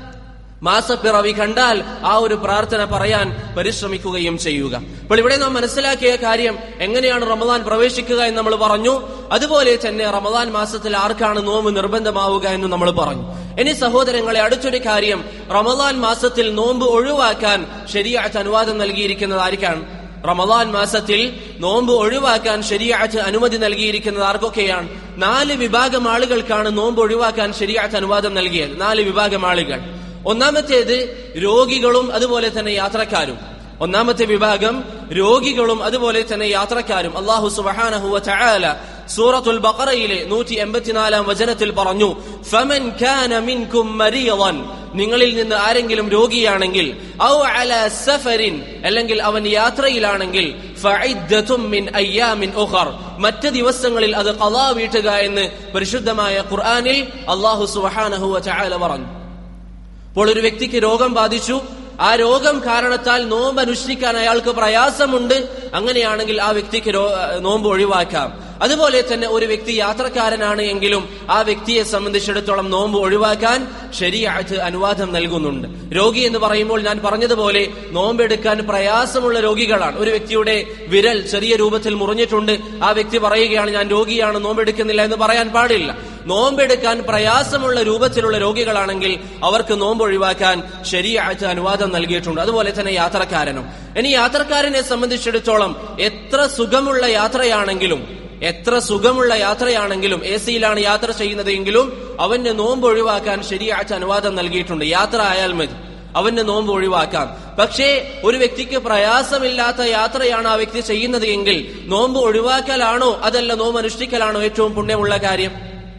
മാസപ്പിറവി കണ്ടാൽ ആ ഒരു പ്രാർത്ഥന പറയാൻ പരിശ്രമിക്കുകയും ചെയ്യുക അപ്പോൾ ഇവിടെ നാം മനസ്സിലാക്കിയ കാര്യം എങ്ങനെയാണ് റമദാൻ പ്രവേശിക്കുക എന്ന് നമ്മൾ പറഞ്ഞു അതുപോലെ തന്നെ റമദാൻ മാസത്തിൽ ആർക്കാണ് നോമ്പ് നിർബന്ധമാവുക എന്ന് നമ്മൾ പറഞ്ഞു ഇനി സഹോദരങ്ങളെ അടുത്തൊരു കാര്യം റമദാൻ മാസത്തിൽ നോമ്പ് ഒഴിവാക്കാൻ ശരിയാച്ച അനുവാദം നൽകിയിരിക്കുന്നത് ആർക്കാണ് റമദാൻ മാസത്തിൽ നോമ്പ് ഒഴിവാക്കാൻ ശരിയാച്ച് അനുമതി നൽകിയിരിക്കുന്നത് ആർക്കൊക്കെയാണ് നാല് വിഭാഗം ആളുകൾക്കാണ് നോമ്പ് ഒഴിവാക്കാൻ ശരിയാച്ച അനുവാദം നൽകിയത് നാല് വിഭാഗം ആളുകൾ ഒന്നാമത്തേത് രോഗികളും അതുപോലെ തന്നെ യാത്രക്കാരും ഒന്നാമത്തെ വിഭാഗം രോഗികളും അതുപോലെ തന്നെ യാത്രക്കാരും അള്ളാഹു സുബഹാനഹുവ ചായാല സൂറത്തുൽ ബഖറയിലെ നൂറ്റി എൺപത്തിനാലാം വചനത്തിൽ പറഞ്ഞു ഫമൻ കാന മിൻകും മരിയവൻ നിങ്ങളിൽ നിന്ന് ആരെങ്കിലും രോഗിയാണെങ്കിൽ ഔ അല സഫരിൻ അല്ലെങ്കിൽ അവൻ യാത്രയിലാണെങ്കിൽ ഫഇദ്ദതും മിൻ അയ്യാമിൻ ഉഖർ മറ്റ് ദിവസങ്ങളിൽ അത് ഖളാ വീട്ടുക എന്ന് പരിശുദ്ധമായ ഖുർആനിൽ അള്ളാഹു സുബ്ഹാനഹു വ തആല പറഞ്ഞു അപ്പോൾ ഒരു വ്യക്തിക്ക് രോഗം ബാധിച്ചു ആ രോഗം കാരണത്താൽ നോമ്പ് അനുഷ്ഠിക്കാൻ അയാൾക്ക് പ്രയാസമുണ്ട് അങ്ങനെയാണെങ്കിൽ ആ വ്യക്തിക്ക് നോമ്പ് ഒഴിവാക്കാം അതുപോലെ തന്നെ ഒരു വ്യക്തി യാത്രക്കാരനാണ് എങ്കിലും ആ വ്യക്തിയെ സംബന്ധിച്ചിടത്തോളം നോമ്പ് ഒഴിവാക്കാൻ ശരിയായിട്ട് അനുവാദം നൽകുന്നുണ്ട് രോഗി എന്ന് പറയുമ്പോൾ ഞാൻ പറഞ്ഞതുപോലെ നോമ്പെടുക്കാൻ പ്രയാസമുള്ള രോഗികളാണ് ഒരു വ്യക്തിയുടെ വിരൽ ചെറിയ രൂപത്തിൽ മുറിഞ്ഞിട്ടുണ്ട് ആ വ്യക്തി പറയുകയാണ് ഞാൻ രോഗിയാണ് നോമ്പെടുക്കുന്നില്ല എന്ന് പറയാൻ പാടില്ല നോമ്പെടുക്കാൻ പ്രയാസമുള്ള രൂപത്തിലുള്ള രോഗികളാണെങ്കിൽ അവർക്ക് നോമ്പ് ഒഴിവാക്കാൻ ശരിയായിട്ട് അനുവാദം നൽകിയിട്ടുണ്ട് അതുപോലെ തന്നെ യാത്രക്കാരനും ഇനി യാത്രക്കാരനെ സംബന്ധിച്ചിടത്തോളം എത്ര സുഖമുള്ള യാത്രയാണെങ്കിലും എത്ര സുഖമുള്ള യാത്രയാണെങ്കിലും എ സിയിലാണ് യാത്ര ചെയ്യുന്നത് എങ്കിലും അവന് നോമ്പ് ഒഴിവാക്കാൻ ശരിയായിട്ട് അനുവാദം നൽകിയിട്ടുണ്ട് യാത്ര ആയാൽ മതി അവന് നോമ്പ് ഒഴിവാക്കാം പക്ഷേ ഒരു വ്യക്തിക്ക് പ്രയാസമില്ലാത്ത യാത്രയാണ് ആ വ്യക്തി ചെയ്യുന്നത് എങ്കിൽ നോമ്പ് ഒഴിവാക്കലാണോ അതല്ല നോമ്പ് അനുഷ്ഠിക്കലാണോ ഏറ്റവും പുണ്യമുള്ള കാര്യം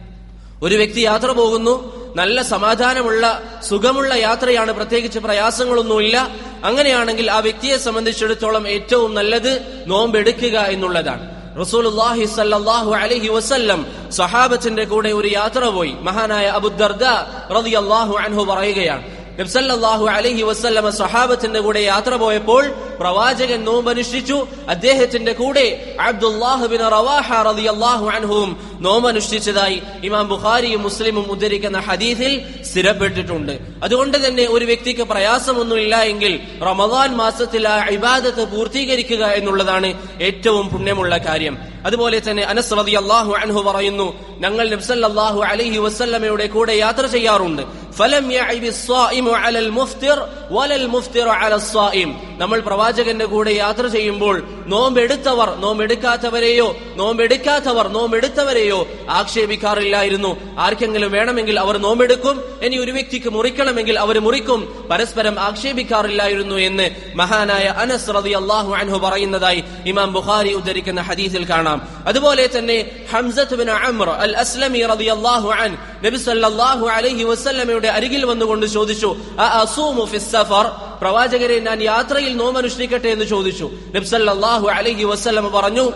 ഒരു വ്യക്തി യാത്ര പോകുന്നു നല്ല സമാധാനമുള്ള സുഖമുള്ള യാത്രയാണ് പ്രത്യേകിച്ച് പ്രയാസങ്ങളൊന്നുമില്ല അങ്ങനെയാണെങ്കിൽ ആ വ്യക്തിയെ സംബന്ധിച്ചിടത്തോളം ഏറ്റവും നല്ലത് നോമ്പെടുക്കുക എന്നുള്ളതാണ് റസൂലുള്ളാഹി സല്ലല്ലാഹു അലൈഹി വസല്ലം സഹാബത്തിന്റെ കൂടെ ഒരു യാത്ര പോയി മഹാനായ അബുദർദ റളിയല്ലാഹു അൻഹു പറയുകയാണ് നബ്സല്ലാഹു അലൈഹി വസല്ലമ സഹാബത്തിന്റെ കൂടെ യാത്ര പോയപ്പോൾ പ്രവാചകൻ നോമ്പ് അനുഷ്ഠിച്ചു അദ്ദേഹത്തിന്റെ കൂടെ അബ്ദുല്ലാഹു ബിൻ റവാഹ റളിയല്ലാഹു അൻഹുവും നോമ്പ് അനുഷ്ഠിച്ചതായി ഇമാം ബുഖാരിയും മുസ്ലിമും ഉദ്ധരിക്കുന്ന ഹദീസിൽ സ്ഥിരപ്പെട്ടിട്ടുണ്ട് അതുകൊണ്ട് തന്നെ ഒരു വ്യക്തിക്ക് പ്രയാസമൊന്നുമില്ല എങ്കിൽ റമദാൻ മാസത്തിൽ ആ ഇബാദത്ത് പൂർത്തീകരിക്കുക എന്നുള്ളതാണ് ഏറ്റവും പുണ്യമുള്ള കാര്യം അതുപോലെ തന്നെ അനസ് റളിയല്ലാഹു അൻഹു പറയുന്നു ഞങ്ങൾ നബ്സല്ലാഹു അലൈഹി വസല്ലമയുടെ കൂടെ യാത്ര ചെയ്യാറുണ്ട് ഫലം യഅബി الصائم على المفطر ولا المفطر على الصائم നമ്മൾ പ്രവാചകന്റെ കൂടെ യാത്ര ചെയ്യുമ്പോൾ നോമ്പെടുത്തവർ നോമ്പെടുക്കാത്തവരെയോ നോമ്പെടുക്കാത്തവർ നോമ്പെടുത്തവരെയോ ആക്ഷേപിക്കാറില്ലായിരുന്നു ആർക്കെങ്കിലും വേണമെങ്കിൽ അവർ നോമ്പെടുക്കും ഇനി ഒരു വ്യക്തിക്ക് മുറിക്കണമെങ്കിൽ അവർ മുറിക്കും പരസ്പരം ആക്ഷേപിക്കാറില്ലായിരുന്നു എന്ന് മഹാനായ അനസ് റതി അള്ളാഹു അൻഹു പറയുന്നതായി ഇമാം ബുഖാരി ഉദ്ധരിക്കുന്ന ഹദീസിൽ കാണാം അതുപോലെ തന്നെ Hamzah bin Amr al Aslami റതി അള്ളാഹു അൻ നബി സല്ലല്ലാഹു അലൈഹി വസല്ലമയുടെ അരികിൽ വന്നുകൊണ്ട് ചോദിച്ചു "അ അസൂമു ഫിസ് സഫർ പ്രവാചകരെ ഞാൻ യാത്രയിൽ നോമനുഷ്ഠിക്കട്ടെ എന്ന് ചോദിച്ചു നബി സല്ലല്ലാഹു അലൈഹി വസല്ലമ പറഞ്ഞു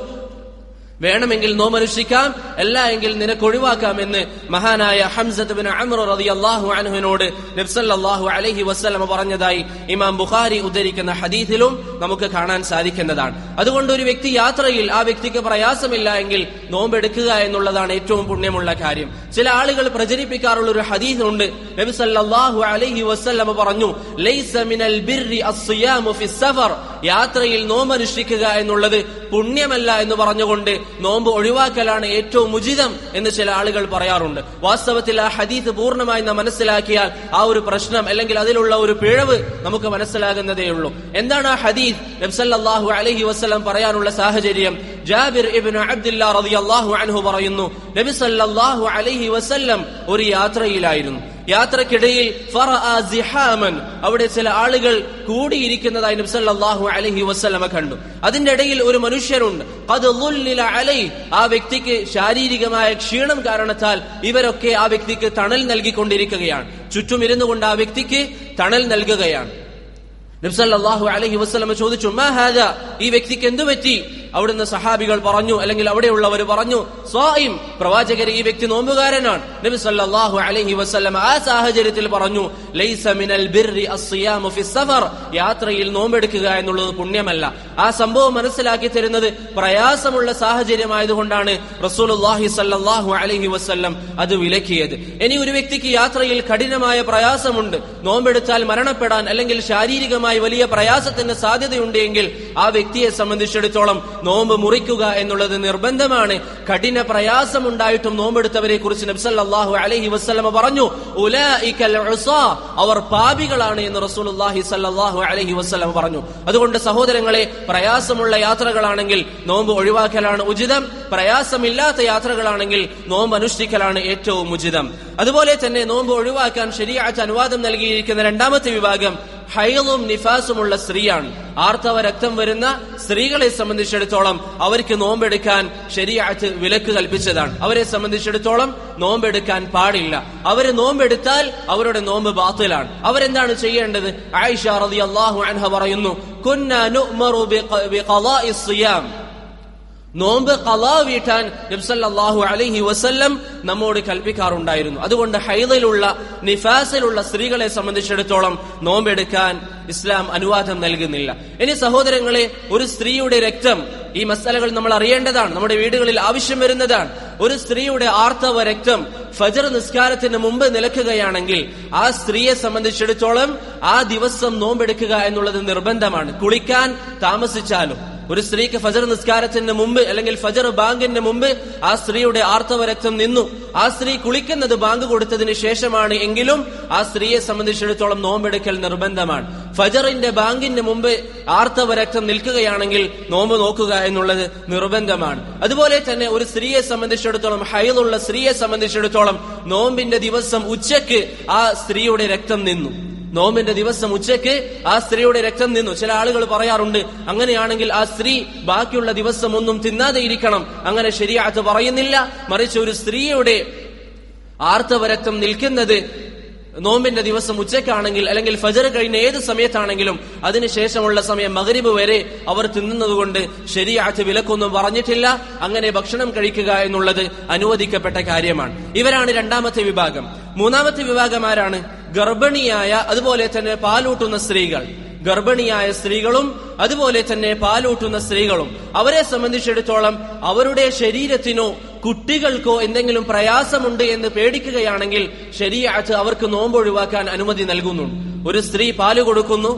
വേണമെങ്കിൽ നോമനുഷ്ഠിക്കാം അല്ല എങ്കിൽ നിനക്ക് ഒഴിവാക്കാം എന്ന് മഹാനായ ഹംസത്ത് ബിൻ അമ്ര റളിയല്ലാഹു അൻഹുവിനോട് നബ്സല്ലാഹു അലൈഹി വസ്ലമ പറഞ്ഞതായി ഇമാം ബുഖാരി ഉദ്ധരിക്കുന്ന ഹദീസിലും നമുക്ക് കാണാൻ സാധിക്കുന്നതാണ് അതുകൊണ്ട് ഒരു വ്യക്തി യാത്രയിൽ ആ വ്യക്തിക്ക് പ്രയാസമില്ല എങ്കിൽ നോമ്പെടുക്കുക എന്നുള്ളതാണ് ഏറ്റവും പുണ്യമുള്ള കാര്യം ചില ആളുകൾ പ്രചരിപ്പിക്കാറുള്ള ഒരു ഹദീസുണ്ട് നബി സല്ലല്ലാഹു അലൈഹി വസല്ലമ പറഞ്ഞു ലൈസ മിനൽ ബിർരി അസ്സിയാമു ഫിസ് സഫർ യാത്രയിൽ നോമ്പനുഷ്ഠിക്കുക എന്നുള്ളത് പുണ്യമല്ല എന്ന് പറഞ്ഞുകൊണ്ട് നോമ്പ് ഒഴിവാക്കലാണ് ഏറ്റവും ഉചിതം എന്ന് ചില ആളുകൾ പറയാറുണ്ട് വാസ്തവത്തിൽ ആ ഹദീത്ത് പൂർണ്ണമായി നാം മനസ്സിലാക്കിയാൽ ആ ഒരു പ്രശ്നം അല്ലെങ്കിൽ അതിലുള്ള ഒരു പിഴവ് നമുക്ക് മനസ്സിലാകുന്നതേ ഉള്ളൂ എന്താണ് ആ ഹദീസ് നബ്സല്ലാഹു അലഹി വസ്ലം പറയാനുള്ള സാഹചര്യം ജാബിർ ഇബ്നു അബ്ദുല്ല റളിയല്ലാഹു അൻഹു പറയുന്നു നബി സല്ലല്ലാഹു അലൈഹി വസല്ലം ഒരു യാത്രയിലായിരുന്നു യാത്രക്കിടയിൽ ഫറഅ സിഹാമൻ അവിടെ ചില ആളുകൾ കൂടിയിരിക്കുന്നതായി നബി സല്ലല്ലാഹു അലൈഹി വസല്ലമ കണ്ടു അതിന്റെ ഇടയിൽ ഒരു മനുഷ്യരുണ്ട് ഖദ് ളുല്ലില അലൈ ആ വ്യക്തിക്ക് ശാരീരികമായ ക്ഷീണം കാരണത്താൽ ഇവരൊക്കെ ആ വ്യക്തിക്ക് തണൽ നൽകിക്കൊണ്ടിരിക്കുകയാണ് ചുറ്റും ഇരുന്നു കൊണ്ട് ആ വ്യക്തിക്ക് തണൽ നൽകുകയാണ് നബ്സല്ലാഹു അലഹി വസ്ലമ ചോദിച്ചു മാ ഹാദ ഈ വ്യക്തിക്ക് എന്തു പറ്റി അവിടുന്ന് സഹാബികൾ പറഞ്ഞു അല്ലെങ്കിൽ അവിടെയുള്ളവർ പറഞ്ഞു സ്വായിം പ്രവാചകരെ ഈ വ്യക്തി നോമ്പുകാരനാണ് നബി സല്ലല്ലാഹു അലൈഹി വസല്ലം ആ സാഹചര്യത്തിൽ പറഞ്ഞു ലൈസ മിനൽ ബിർരി അസ്സിയാമു ഫി സഫർ യാത്രയിൽ നോമ്പെടുക്കുക എന്നുള്ളത് പുണ്യമല്ല ആ സംഭവം മനസ്സിലാക്കി തരുന്നത് പ്രയാസമുള്ള സാഹചര്യമായതുകൊണ്ടാണ് റസൂലുള്ളാഹി സല്ലല്ലാഹു അലൈഹി വസല്ലം അത് വിലക്കിയത് ഇനി ഒരു വ്യക്തിക്ക് യാത്രയിൽ കഠിനമായ പ്രയാസമുണ്ട് നോമ്പെടുത്താൽ മരണപ്പെടാൻ അല്ലെങ്കിൽ ശാരീരികമായി വലിയ പ്രയാസത്തിന് സാധ്യതയുണ്ട് എങ്കിൽ ആ വ്യക്തിയെ സംബന്ധിച്ചിടത്തോളം നോമ്പ് മുറിക്കുക എന്നുള്ളത് നിർബന്ധമാണ് കഠിന പ്രയാസമുണ്ടായിട്ടും നോമ്പെടുത്തവരെ കുറിച്ച് നബ്സല്ലാഹു അലൈഹി വസ്ലമ പറഞ്ഞു ഉലൈകൽ ഉസാ അവർ പാപികളാണ് എന്ന് റസൂലുള്ളാഹി സല്ലല്ലാഹു അലൈഹി വസ്ലമ പറഞ്ഞു അതുകൊണ്ട് സഹോദരങ്ങളെ പ്രയാസമുള്ള യാത്രകളാണെങ്കിൽ നോമ്പ് ഒഴിവാക്കലാണ് ഉചിതം പ്രയാസമില്ലാത്ത യാത്രകളാണെങ്കിൽ നോമ്പ് അനുഷ്ഠിക്കലാണ് ഏറ്റവും ഉചിതം അതുപോലെ തന്നെ നോമ്പ് ഒഴിവാക്കാൻ ശരിയാച്ച അനുവാദം നൽകിയിരിക്കുന്ന രണ്ടാമത്തെ വിഭാഗം ഹൈലും നിഫാസുമുള്ള സ്ത്രീയാണ് ആർത്തവ രക്തം വരുന്ന സ്ത്രീകളെ സംബന്ധിച്ചിടത്തോളം അവർക്ക് നോമ്പെടുക്കാൻ ശരിയാറ്റ് വിലക്ക് കൽപ്പിച്ചതാണ് അവരെ സംബന്ധിച്ചിടത്തോളം നോമ്പെടുക്കാൻ പാടില്ല അവര് നോമ്പെടുത്താൽ അവരുടെ നോമ്പ് ബാത്തിലാണ് അവരെന്താണ് ചെയ്യേണ്ടത് ആയിഷ റളിയല്ലാഹു അൻഹ പറയുന്നു കുന്ന നുഅ്മറു ബിഖളാഇ സിയാം നോമ്പ് കലാ വീട്ടാൻ നബ്സല്ലാഹു അലൈഹി വസല്ലം നമ്മോട് കൽപ്പിക്കാറുണ്ടായിരുന്നു അതുകൊണ്ട് ഹൈദയിലുള്ള നിഫാസിലുള്ള സ്ത്രീകളെ സംബന്ധിച്ചിടത്തോളം നോമ്പെടുക്കാൻ ഇസ്ലാം അനുവാദം നൽകുന്നില്ല ഇനി സഹോദരങ്ങളെ ഒരു സ്ത്രീയുടെ രക്തം ഈ മസാലകൾ നമ്മൾ അറിയേണ്ടതാണ് നമ്മുടെ വീടുകളിൽ ആവശ്യം വരുന്നതാണ് ഒരു സ്ത്രീയുടെ ആർത്തവ രക്തം ഫജർ നിസ്കാരത്തിന് മുമ്പ് നിലക്കുകയാണെങ്കിൽ ആ സ്ത്രീയെ സംബന്ധിച്ചിടത്തോളം ആ ദിവസം നോമ്പെടുക്കുക എന്നുള്ളത് നിർബന്ധമാണ് കുളിക്കാൻ താമസിച്ചാലും ഒരു സ്ത്രീക്ക് ഫജർ നിസ്കാരത്തിന് മുമ്പ് അല്ലെങ്കിൽ ഫജർ ബാങ്കിന് മുമ്പ് ആ സ്ത്രീയുടെ ആർത്തവ രക്തം നിന്നു ആ സ്ത്രീ കുളിക്കുന്നത് ബാങ്ക് കൊടുത്തതിന് ശേഷമാണ് എങ്കിലും ആ സ്ത്രീയെ സംബന്ധിച്ചിടത്തോളം നോമ്പെടുക്കൽ നിർബന്ധമാണ് ഫജറിന്റെ ബാങ്കിന് മുമ്പ് ആർത്തവ രക്തം നിൽക്കുകയാണെങ്കിൽ നോമ്പ് നോക്കുക എന്നുള്ളത് നിർബന്ധമാണ് അതുപോലെ തന്നെ ഒരു സ്ത്രീയെ സംബന്ധിച്ചിടത്തോളം ഹൈലുള്ള സ്ത്രീയെ സംബന്ധിച്ചിടത്തോളം നോമ്പിന്റെ ദിവസം ഉച്ചയ്ക്ക് ആ സ്ത്രീയുടെ രക്തം നിന്നു നോമ്പിന്റെ ദിവസം ഉച്ചയ്ക്ക് ആ സ്ത്രീയുടെ രക്തം നിന്നു ചില ആളുകൾ പറയാറുണ്ട് അങ്ങനെയാണെങ്കിൽ ആ സ്ത്രീ ബാക്കിയുള്ള ദിവസം ഒന്നും തിന്നാതെ ഇരിക്കണം അങ്ങനെ ശരിയാത്ത് പറയുന്നില്ല മറിച്ച് ഒരു സ്ത്രീയുടെ ആർത്തവ രക്തം നിൽക്കുന്നത് നോമ്പിന്റെ ദിവസം ഉച്ചയ്ക്കാണെങ്കിൽ അല്ലെങ്കിൽ ഫജർ കഴിഞ്ഞ ഏത് സമയത്താണെങ്കിലും അതിനുശേഷമുള്ള സമയം മകരിബ് വരെ അവർ തിന്നുന്നതുകൊണ്ട് ശരിയാറ്റ് വിലക്കൊന്നും പറഞ്ഞിട്ടില്ല അങ്ങനെ ഭക്ഷണം കഴിക്കുക എന്നുള്ളത് അനുവദിക്കപ്പെട്ട കാര്യമാണ് ഇവരാണ് രണ്ടാമത്തെ വിഭാഗം മൂന്നാമത്തെ വിഭാഗം ആരാണ് ഗർഭിണിയായ അതുപോലെ തന്നെ പാലൂട്ടുന്ന സ്ത്രീകൾ ഗർഭിണിയായ സ്ത്രീകളും അതുപോലെ തന്നെ പാലൂട്ടുന്ന സ്ത്രീകളും അവരെ സംബന്ധിച്ചിടത്തോളം അവരുടെ ശരീരത്തിനോ കുട്ടികൾക്കോ എന്തെങ്കിലും പ്രയാസമുണ്ട് എന്ന് പേടിക്കുകയാണെങ്കിൽ ശരിയാറ്റ് അവർക്ക് നോമ്പ് ഒഴിവാക്കാൻ അനുമതി നൽകുന്നുണ്ട് ഒരു സ്ത്രീ പാല് കൊടുക്കുന്നു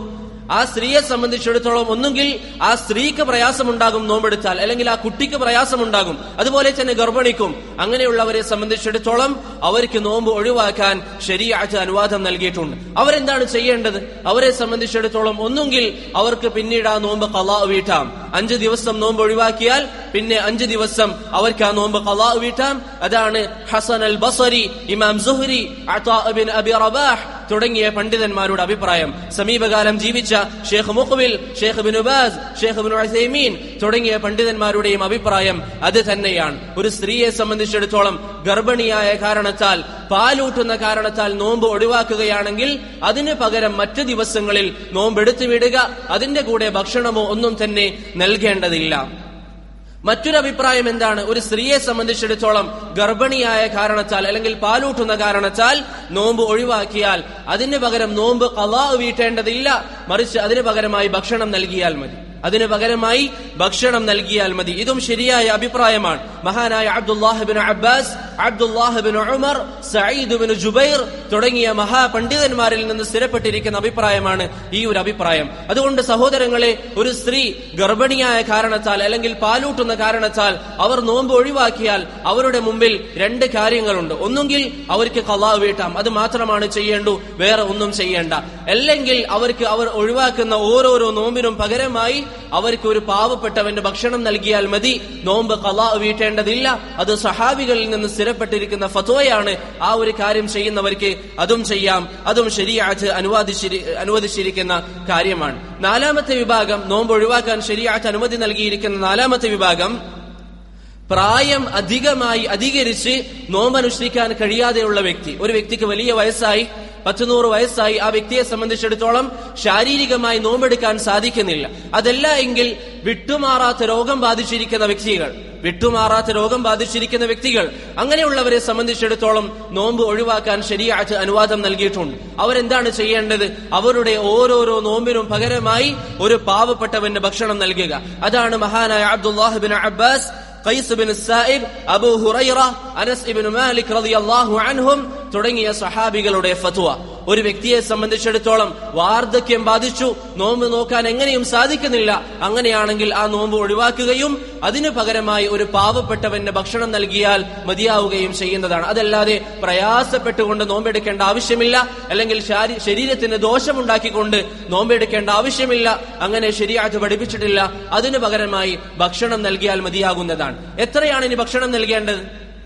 ആ സ്ത്രീയെ സംബന്ധിച്ചിടത്തോളം ഒന്നുകിൽ ആ സ്ത്രീക്ക് പ്രയാസമുണ്ടാകും നോമ്പെടുത്താൽ അല്ലെങ്കിൽ ആ കുട്ടിക്ക് പ്രയാസമുണ്ടാകും അതുപോലെ തന്നെ ഗർഭിണിക്കും അങ്ങനെയുള്ളവരെ സംബന്ധിച്ചിടത്തോളം അവർക്ക് നോമ്പ് ഒഴിവാക്കാൻ ശരിയാച്ച അനുവാദം നൽകിയിട്ടുണ്ട് അവരെന്താണ് ചെയ്യേണ്ടത് അവരെ സംബന്ധിച്ചിടത്തോളം ഒന്നുകിൽ അവർക്ക് പിന്നീട് ആ നോമ്പ് കലാ വീട്ടാം അഞ്ച് ദിവസം നോമ്പ് ഒഴിവാക്കിയാൽ പിന്നെ അഞ്ച് ദിവസം അവർക്ക് ആ നോമ്പ് കലാ വീട്ടാം അതാണ് ഹസൻ അൽ ബസരി ഇമാം സുഹരി അതാ ബിൻ അബി റബാഹ് തുടങ്ങിയ പണ്ഡിതന്മാരുടെ അഭിപ്രായം സമീപകാലം ജീവിച്ച Sheikh Muqbil Sheikh bin Baz Sheikh bin Uthaymeen തുടങ്ങിയ പണ്ഡിതന്മാരുടെയും അഭിപ്രായം അത് തന്നെയാണ് ഒരു സ്ത്രീയെ സംബന്ധിച്ചിടത്തോളം ഗർഭിണിയായ കാരണത്താൽ പാലൂട്ടുന്ന കാരണത്താൽ നോമ്പ് ഒഴിവാക്കുകയാണെങ്കിൽ അതിന് പകരം മറ്റു ദിവസങ്ങളിൽ നോമ്പെടുത്തു വിടുക അതിന്റെ കൂടെ ഭക്ഷണമോ ഒന്നും തന്നെ നൽകേണ്ടതില്ല മറ്റൊരു അഭിപ്രായം എന്താണ് ഒരു സ്ത്രീയെ സംബന്ധിച്ചിടത്തോളം ഗർഭിണിയായ കാരണത്താൽ അല്ലെങ്കിൽ പാലൂട്ടുന്ന കാരണത്താൽ നോമ്പ് ഒഴിവാക്കിയാൽ അതിന് പകരം നോമ്പ് കലാ വീട്ടേണ്ടതില്ല മറിച്ച് അതിന് പകരമായി ഭക്ഷണം നൽകിയാൽ മതി അതിന് പകരമായി ഭക്ഷണം നൽകിയാൽ മതി ഇതും ശരിയായ അഭിപ്രായമാണ് മഹാനായ Abdullah ibn Abbas Abdullah ibn Umar Sayyid bin Jubair തുടങ്ങിയ മഹാപണ്ഡിതന്മാരിൽ നിന്ന് സ്ഥിരപ്പെട്ടിരിക്കുന്ന അഭിപ്രായമാണ് ഈ ഒരു അഭിപ്രായം അതുകൊണ്ട് സഹോദരങ്ങളെ ഒരു സ്ത്രീ ഗർഭിണിയായ കാരണത്താൽ അല്ലെങ്കിൽ പാലൂട്ടുന്ന കാരണത്താൽ അവർ നോമ്പ് ഒഴിവാക്കിയാൽ അവരുടെ മുമ്പിൽ രണ്ട് കാര്യങ്ങളുണ്ട് ഒന്നുകിൽ അവർക്ക് കലാ വീട്ടാം അത് മാത്രമാണ് ചെയ്യേണ്ടു വേറെ ഒന്നും ചെയ്യേണ്ട അല്ലെങ്കിൽ അവർക്ക് അവർ ഒഴിവാക്കുന്ന ഓരോരോ നോമ്പിനും പകരമായി അവർക്ക് ഒരു പാവപ്പെട്ടവന്റെ ഭക്ഷണം നൽകിയാൽ മതി നോമ്പ് കലാ വീട്ടേണ്ടതില്ല അത് സഹാബികളിൽ നിന്ന് സ്ഥിരപ്പെട്ടിരിക്കുന്ന ഫത്വയാണ് ആ ഒരു കാര്യം ചെയ്യുന്നവർക്ക് അതും ചെയ്യാം അതും ശരിയാച്ച് അനുവാദിച്ചിരി അനുവദിച്ചിരിക്കുന്ന കാര്യമാണ് നാലാമത്തെ വിഭാഗം നോമ്പ് ഒഴിവാക്കാൻ ശരിയാച്ച് അനുമതി നൽകിയിരിക്കുന്ന നാലാമത്തെ വിഭാഗം പ്രായം അധികമായി അധികരിച്ച് നോമ്പനുഷ്ഠിക്കാൻ കഴിയാതെയുള്ള വ്യക്തി ഒരു വ്യക്തിക്ക് വലിയ വയസ്സായി പത്തുനൂറ് വയസ്സായി ആ വ്യക്തിയെ സംബന്ധിച്ചിടത്തോളം ശാരീരികമായി നോമ്പെടുക്കാൻ സാധിക്കുന്നില്ല അതല്ല എങ്കിൽ വിട്ടുമാറാത്ത രോഗം ബാധിച്ചിരിക്കുന്ന വ്യക്തികൾ വിട്ടുമാറാത്ത രോഗം ബാധിച്ചിരിക്കുന്ന വ്യക്തികൾ അങ്ങനെയുള്ളവരെ സംബന്ധിച്ചിടത്തോളം നോമ്പ് ഒഴിവാക്കാൻ ശരിയായിട്ട് അനുവാദം നൽകിയിട്ടുണ്ട് അവരെന്താണ് ചെയ്യേണ്ടത് അവരുടെ ഓരോരോ നോമ്പിനും പകരമായി ഒരു പാവപ്പെട്ടവന്റെ ഭക്ഷണം നൽകുക അതാണ് മഹാനായ Abdullah ibn Abbas Qais bin Saib Abu Hurairah Anas ibn Malik റളിയല്ലാഹു അൻഹും തുടങ്ങിയ സഹാബികളുടെ ഫത്വ ഒരു വ്യക്തിയെ സംബന്ധിച്ചിടത്തോളം വാർദ്ധക്യം ബാധിച്ചു നോമ്പ് നോക്കാൻ എങ്ങനെയും സാധിക്കുന്നില്ല അങ്ങനെയാണെങ്കിൽ ആ നോമ്പ് ഒഴിവാക്കുകയും അതിനു പകരമായി ഒരു പാവപ്പെട്ടവന്റെ ഭക്ഷണം നൽകിയാൽ മതിയാവുകയും ചെയ്യുന്നതാണ് അതല്ലാതെ പ്രയാസപ്പെട്ടുകൊണ്ട് നോമ്പെടുക്കേണ്ട ആവശ്യമില്ല അല്ലെങ്കിൽ ശാരീ- ശരീരത്തിന് ദോഷമുണ്ടാക്കിക്കൊണ്ട് നോമ്പെടുക്കേണ്ട ആവശ്യമില്ല അങ്ങനെ ശരിയായിട്ട് പഠിപ്പിച്ചിട്ടില്ല അതിനു പകരമായി ഭക്ഷണം നൽകിയാൽ മതിയാകുന്നതാണ് എത്രയാണ് ഇനി ഭക്ഷണം നൽകേണ്ടത്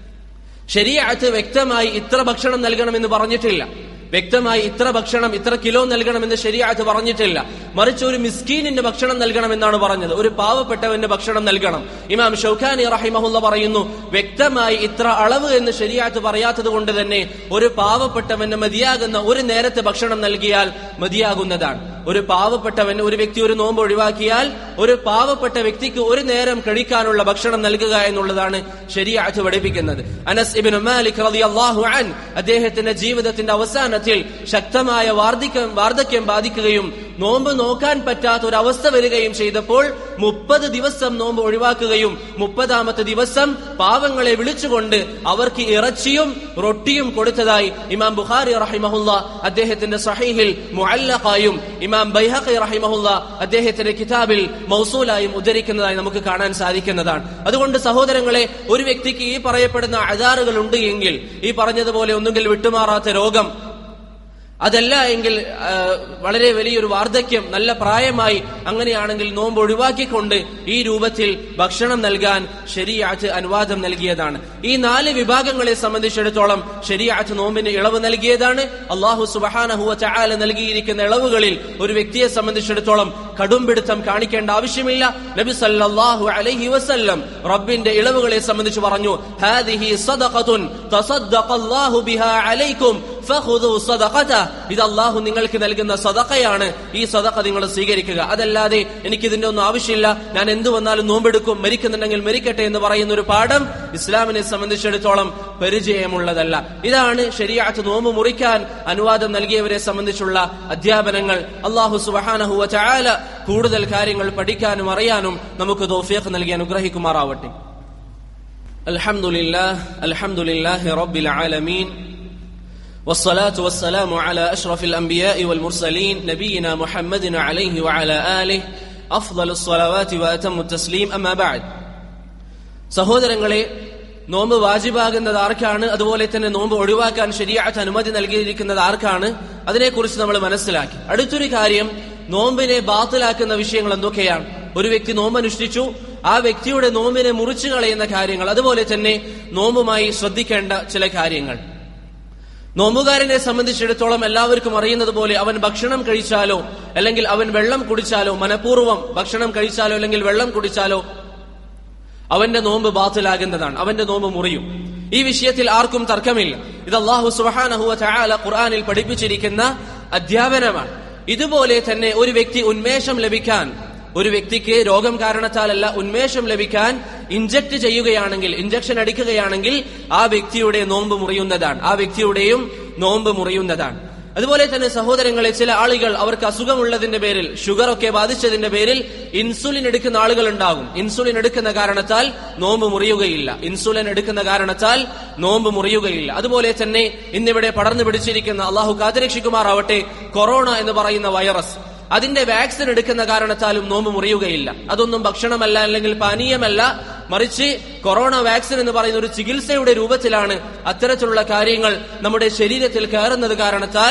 ശരിയാത്ത് വ്യക്തമായി ഇത്ര ഭക്ഷണം നൽകണമെന്ന് പറഞ്ഞിട്ടില്ല വ്യക്തമായി ഇത്ര ഭക്ഷണം ഇത്ര കിലോ നൽകണമെന്ന് ശരിയാത്ത് പറഞ്ഞിട്ടില്ല മറിച്ച് ഒരു മിസ്കീനിന്റെ ഭക്ഷണം നൽകണമെന്നാണ് പറഞ്ഞത് ഒരു പാവപ്പെട്ടവന്റെ ഭക്ഷണം നൽകണം ഇമാം ഷൗഖാനി റഹിമഹുല്ല പറയുന്നു വ്യക്തമായി ഇത്ര അളവ് എന്ന് ശരിയാത്ത് പറയാത്തത് കൊണ്ട് തന്നെ ഒരു പാവപ്പെട്ടവന് മതിയാകുന്ന ഒരു നേരത്തെ ഭക്ഷണം നൽകിയാൽ മതിയാകുന്നതാണ് ഒരു പാവപ്പെട്ടവൻ ഒരു വ്യക്തി ഒരു നോമ്പ് ഒഴിവാക്കിയാൽ ഒരു പാവപ്പെട്ട വ്യക്തിക്ക് ഒരു നേരം കഴിക്കാനുള്ള ഭക്ഷണം നൽകുക എന്നുള്ളതാണ് ശരിയാറ്റ് പഠിപ്പിക്കുന്നത് അനസ് ഇബിൻ മാലിക് റളിയല്ലാഹു അൻ അദ്ദേഹത്തിന്റെ ജീവിതത്തിന്റെ അവസാനത്തിൽ ശക്തമായ വാർദ്ധക്യം വാർദ്ധക്യം ബാധിക്കുകയും നോമ്പ് നോക്കാൻ പറ്റാത്ത ഒരു അവസ്ഥ വരികയും ചെയ്തപ്പോൾ മുപ്പത് ദിവസം നോമ്പ് ഒഴിവാക്കുകയും മുപ്പതാമത്തെ ദിവസം പാവങ്ങളെ വിളിച്ചുകൊണ്ട് അവർക്ക് ഇറച്ചിയും റൊട്ടിയും കൊടുത്തതായി ഇമാം ബുഖാരി റഹിമഹുല്ല അദ്ദേഹത്തിന്റെ സഹീഹിൽ മുഅല്ലഖായും ഇമാം ബൈഹഖി റഹിമഹുല്ല അദ്ദേഹത്തിന്റെ കിതാബിൽ മൗസൂലായും ഉദ്ധരിക്കുന്നതായി നമുക്ക് കാണാൻ സാധിക്കുന്നതാണ് അതുകൊണ്ട് സഹോദരങ്ങളെ ഒരു വ്യക്തിക്ക് ഈ പറയപ്പെടുന്ന അജാറുകൾ ഉണ്ട് എങ്കിൽ ഈ പറഞ്ഞതുപോലെ ഒന്നുകിൽ വിട്ടുമാറാത്ത രോഗം അതല്ല എങ്കിൽ ആ, വളരെ വലിയൊരു വാർദ്ധക്യം നല്ല പ്രായമായി അങ്ങനെയാണെങ്കിൽ നോമ്പ് ഒഴിവാക്കിക്കൊണ്ട് ഈ രൂപത്തിൽ ഭക്ഷണം നൽകാൻ ശരിയാറ്റ് അനുവാദം നൽകിയതാണ് ഈ നാല് വിഭാഗങ്ങളെ സംബന്ധിച്ചിടത്തോളം ശരിയാറ്റ് നോമ്പിന് ഇളവ് നൽകിയതാണ് അള്ളാഹു സുബഹാനഹുവ ചായാല നൽകിയിരിക്കുന്ന ഇളവുകളിൽ ഒരു വ്യക്തിയെ സംബന്ധിച്ചിടത്തോളം കടുംപിടുത്തം കാണിക്കേണ്ട ആവശ്യമില്ല നബി സല്ലല്ലാഹു അലൈഹി വസല്ലം റബ്ബിന്റെ ഇളവുകളെ സംബന്ധിച്ച് പറഞ്ഞു ഹാദിഹി സദഖത്തുൻ തസദ്ദഖല്ലാഹു ബിഹാ അലൈക്കും ഫഖുദു സദഖത ഇത് അള്ളാഹു നിങ്ങൾക്ക് നൽകുന്ന സദഖയാണ് ഈ സദഖ നിങ്ങൾ സ്വീകരിക്കുക അതല്ലാതെ എനിക്ക് ഇതിന്റെ ഒന്നും ആവശ്യമില്ല ഞാൻ എന്തു വന്നാലും നോമ്പെടുക്കും മരിക്കുന്നുണ്ടെങ്കിൽ മരിക്കട്ടെ എന്ന് പറയുന്ന ഒരു പാഠം ഇസ്ലാമിനെ സംബന്ധിച്ചിടത്തോളം പരിചയമുള്ളതല്ല ഇതാണ് ശരിയാത്ത് നോമ്പ് മുറിക്കാൻ അനുവാദം നൽകിയവരെ സംബന്ധിച്ചുള്ള അധ്യാപനങ്ങൾ അള്ളാഹു സുബഹാനഹുവ ചായാല കൂടുതൽ കാര്യങ്ങൾ പഠിക്കാനും അറിയാനും നമുക്ക് തോഫിയഖ് നൽകി അനുഗ്രഹിക്കുമാറാവട്ടെ അൽഹംദുലില്ലാഹ് അൽഹംദുലില്ലാഹി റബ്ബിൽ ആലമീൻ والصلاة والسلام على أشرف الأنبياء والمرسلين نبينا محمد عليه وعلى آله أفضل الصلوات وأتم التسليم أما بعد സഹോദരങ്ങളെ നോമ്പ് വാജിബാകുന്നത് ആർക്കാണ് അതുപോലെ തന്നെ നോമ്പ് ഒഴിവാക്കാൻ ശരിയാത്ത അനുമതി നൽകിയിരിക്കുന്നത് ആർക്കാണ് അതിനെക്കുറിച്ച് നമ്മൾ മനസ്സിലാക്കി അടുത്തൊരു കാര്യം നോമ്പിനെ ബാത്തിലാക്കുന്ന വിഷയങ്ങൾ എന്തൊക്കെയാണ് ഒരു വ്യക്തി നോമ്പ് അനുഷ്ഠിച്ചു ആ വ്യക്തിയുടെ നോമ്പിനെ മുറിച്ചു കളയുന്ന കാര്യങ്ങൾ അതുപോലെ തന്നെ നോമ്പുമായി ശ്രദ്ധിക്കേണ്ട ചില കാര്യങ്ങൾ നോമ്പുകാരനെ സംബന്ധിച്ചിടത്തോളം എല്ലാവർക്കും അറിയുന്നത് പോലെ അവൻ ഭക്ഷണം കഴിച്ചാലോ അല്ലെങ്കിൽ അവൻ വെള്ളം കുടിച്ചാലോ മനഃപൂർവ്വം ഭക്ഷണം കഴിച്ചാലോ അല്ലെങ്കിൽ വെള്ളം കുടിച്ചാലോ അവന്റെ നോമ്പ് ബാത്തിലാകുന്നതാണ് അവന്റെ നോമ്പ് മുറിയും ഈ വിഷയത്തിൽ ആർക്കും തർക്കമില്ല ഇത് അള്ളാഹു സുബാനഹുവ ചായാല ഖുർആാനിൽ പഠിപ്പിച്ചിരിക്കുന്ന അധ്യാപനമാണ് ഇതുപോലെ തന്നെ ഒരു വ്യക്തി ഉന്മേഷം ലഭിക്കാൻ ഒരു വ്യക്തിക്ക് രോഗം കാരണത്താലല്ല ഉന്മേഷം ലഭിക്കാൻ ഇഞ്ചക്ട് ചെയ്യുകയാണെങ്കിൽ ഇഞ്ചക്ഷൻ അടിക്കുകയാണെങ്കിൽ ആ വ്യക്തിയുടെ നോമ്പ് മുറിയുന്നതാണ് ആ വ്യക്തിയുടെയും നോമ്പ് മുറിയുന്നതാണ് അതുപോലെ തന്നെ സഹോദരങ്ങളെ ചില ആളുകൾ അവർക്ക് അസുഖമുള്ളതിന്റെ പേരിൽ ഷുഗർ ഒക്കെ ബാധിച്ചതിന്റെ പേരിൽ ഇൻസുലിൻ എടുക്കുന്ന ആളുകൾ ഉണ്ടാകും ഇൻസുലിൻ എടുക്കുന്ന കാരണത്താൽ നോമ്പ് മുറിയുകയില്ല ഇൻസുലിൻ എടുക്കുന്ന കാരണത്താൽ നോമ്പ് മുറിയുകയില്ല അതുപോലെ തന്നെ ഇന്നിവിടെ പടർന്നു പിടിച്ചിരിക്കുന്ന അള്ളാഹു കാത്തിരക്ഷിക്കുമാറാവട്ടെ കൊറോണ എന്ന് പറയുന്ന വൈറസ് അതിന്റെ വാക്സിൻ എടുക്കുന്ന കാരണത്താലും നോമ്പ് മുറിയുകയില്ല അതൊന്നും ഭക്ഷണമല്ല അല്ലെങ്കിൽ പാനീയമല്ല മറിച്ച് കൊറോണ വാക്സിൻ എന്ന് പറയുന്ന ഒരു ചികിത്സയുടെ രൂപത്തിലാണ് അത്തരത്തിലുള്ള കാര്യങ്ങൾ നമ്മുടെ ശരീരത്തിൽ കയറുന്നത് കാരണത്താൽ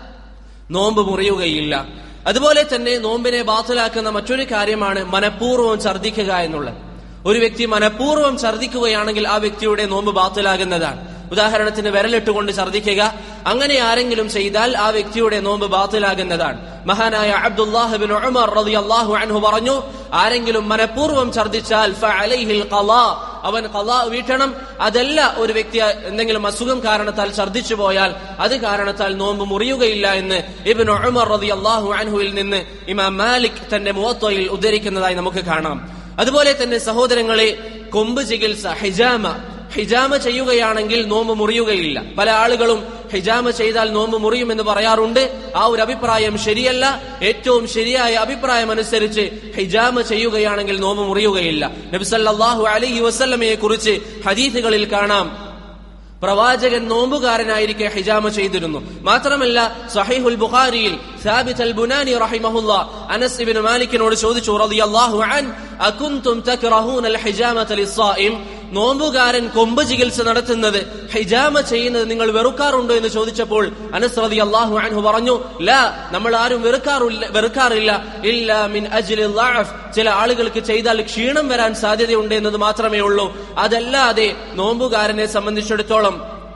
നോമ്പ് മുറിയുകയില്ല അതുപോലെ തന്നെ നോമ്പിനെ ബാത്തിലാക്കുന്ന മറ്റൊരു കാര്യമാണ് മനഃപൂർവ്വം ഛർദ്ദിക്കുക എന്നുള്ളത് ഒരു വ്യക്തി മനഃപൂർവ്വം ഛർദ്ദിക്കുകയാണെങ്കിൽ ആ വ്യക്തിയുടെ നോമ്പ് ബാത്തിലാകുന്നതാണ് ഉദാഹരണത്തിന് വിരലിട്ടുകൊണ്ട് ഛർദ്ദിക്കുക അങ്ങനെ ആരെങ്കിലും ചെയ്താൽ ആ വ്യക്തിയുടെ നോമ്പ് ബാത്തിലാകുന്നതാണ് മഹാനായ അബ്ദുല്ലാഹിബിൻ ഉമർ റളിയല്ലാഹു അൻഹു പറഞ്ഞു ആരെങ്കിലും മനഃപൂർവ്വം ഛർദ്ദിച്ചാൽ ഫഅലൈഹിൽ ഖളാ അവൻ ഖളാ വീട്ടണം അതല്ല ഒരു വ്യക്തി എന്തെങ്കിലും അസുഖം കാരണത്താൽ ഛർദ്ദിച്ചു പോയാൽ അത് കാരണത്താൽ നോമ്പ് മുറിയുകയില്ല എന്ന് ഇബ്നു ഉമർ റളിയല്ലാഹു അൻഹുവിൽ നിന്ന് ഇമാം മാലിക് തന്റെ മുവത്തയിൽ ഉദ്ധരിക്കുന്നതായി നമുക്ക് കാണാം അതുപോലെ തന്നെ സഹോദരങ്ങളെ കൊമ്പ് ചികിത്സ ഹിജാമ ഹിജാമ ചെയ്യുകയാണെങ്കിൽ നോമ്പ് മുറിയുകയില്ല പല ആളുകളും ഹിജാമ ചെയ്താൽ നോമ്പ് മുറിയുമെന്ന് പറയാറുണ്ട് ആ ഒരു അഭിപ്രായം ശരിയല്ല ഏറ്റവും ശരിയായ അഭിപ്രായം അനുസരിച്ച് ഹിജാമ ചെയ്യുകയാണെങ്കിൽ നോമ്പ് മുറിയുകയില്ല നബിസല്ലാഹു അലഹി വസ്ല്ലമയെ കുറിച്ച് ഹദീസുകളിൽ കാണാം പ്രവാചകൻ നോമ്പുകാരനായിരിക്കെ ഹിജാമ ചെയ്തിരുന്നു മാത്രമല്ല സഹീഹുൽ ബുഖാരിയിൽ സാബിത് അൽ ബുനാനി റഹിമഹുല്ല അനസ് ഇബ്നു മാലിക്കിനോട് ചോദിച്ചു റളിയല്ലാഹു അൻ അകുൻതും തക്റഹൂന അൽ ഹിജാമത ലിസ്സായിം നോമ്പുകാരൻ കൊമ്പ് ചികിത്സ നടത്തുന്നത് ഹിജാമ ചെയ്യുന്നത് നിങ്ങൾ വെറുക്കാറുണ്ടോ എന്ന് ചോദിച്ചപ്പോൾ അനസ് റതി അള്ളാഹു അൻഹു പറഞ്ഞു ല നമ്മൾ ആരും വെറുക്കാറില്ല വെറുക്കാറില്ല ഇല്ല മിൻ അജ്ലി ളഅഫ് ചില ആളുകൾക്ക് ചെയ്താൽ ക്ഷീണം വരാൻ സാധ്യതയുണ്ട് എന്നത് മാത്രമേ ഉള്ളൂ അതല്ലാതെ നോമ്പുകാരനെ സംബന്ധിച്ചിടത്തോളം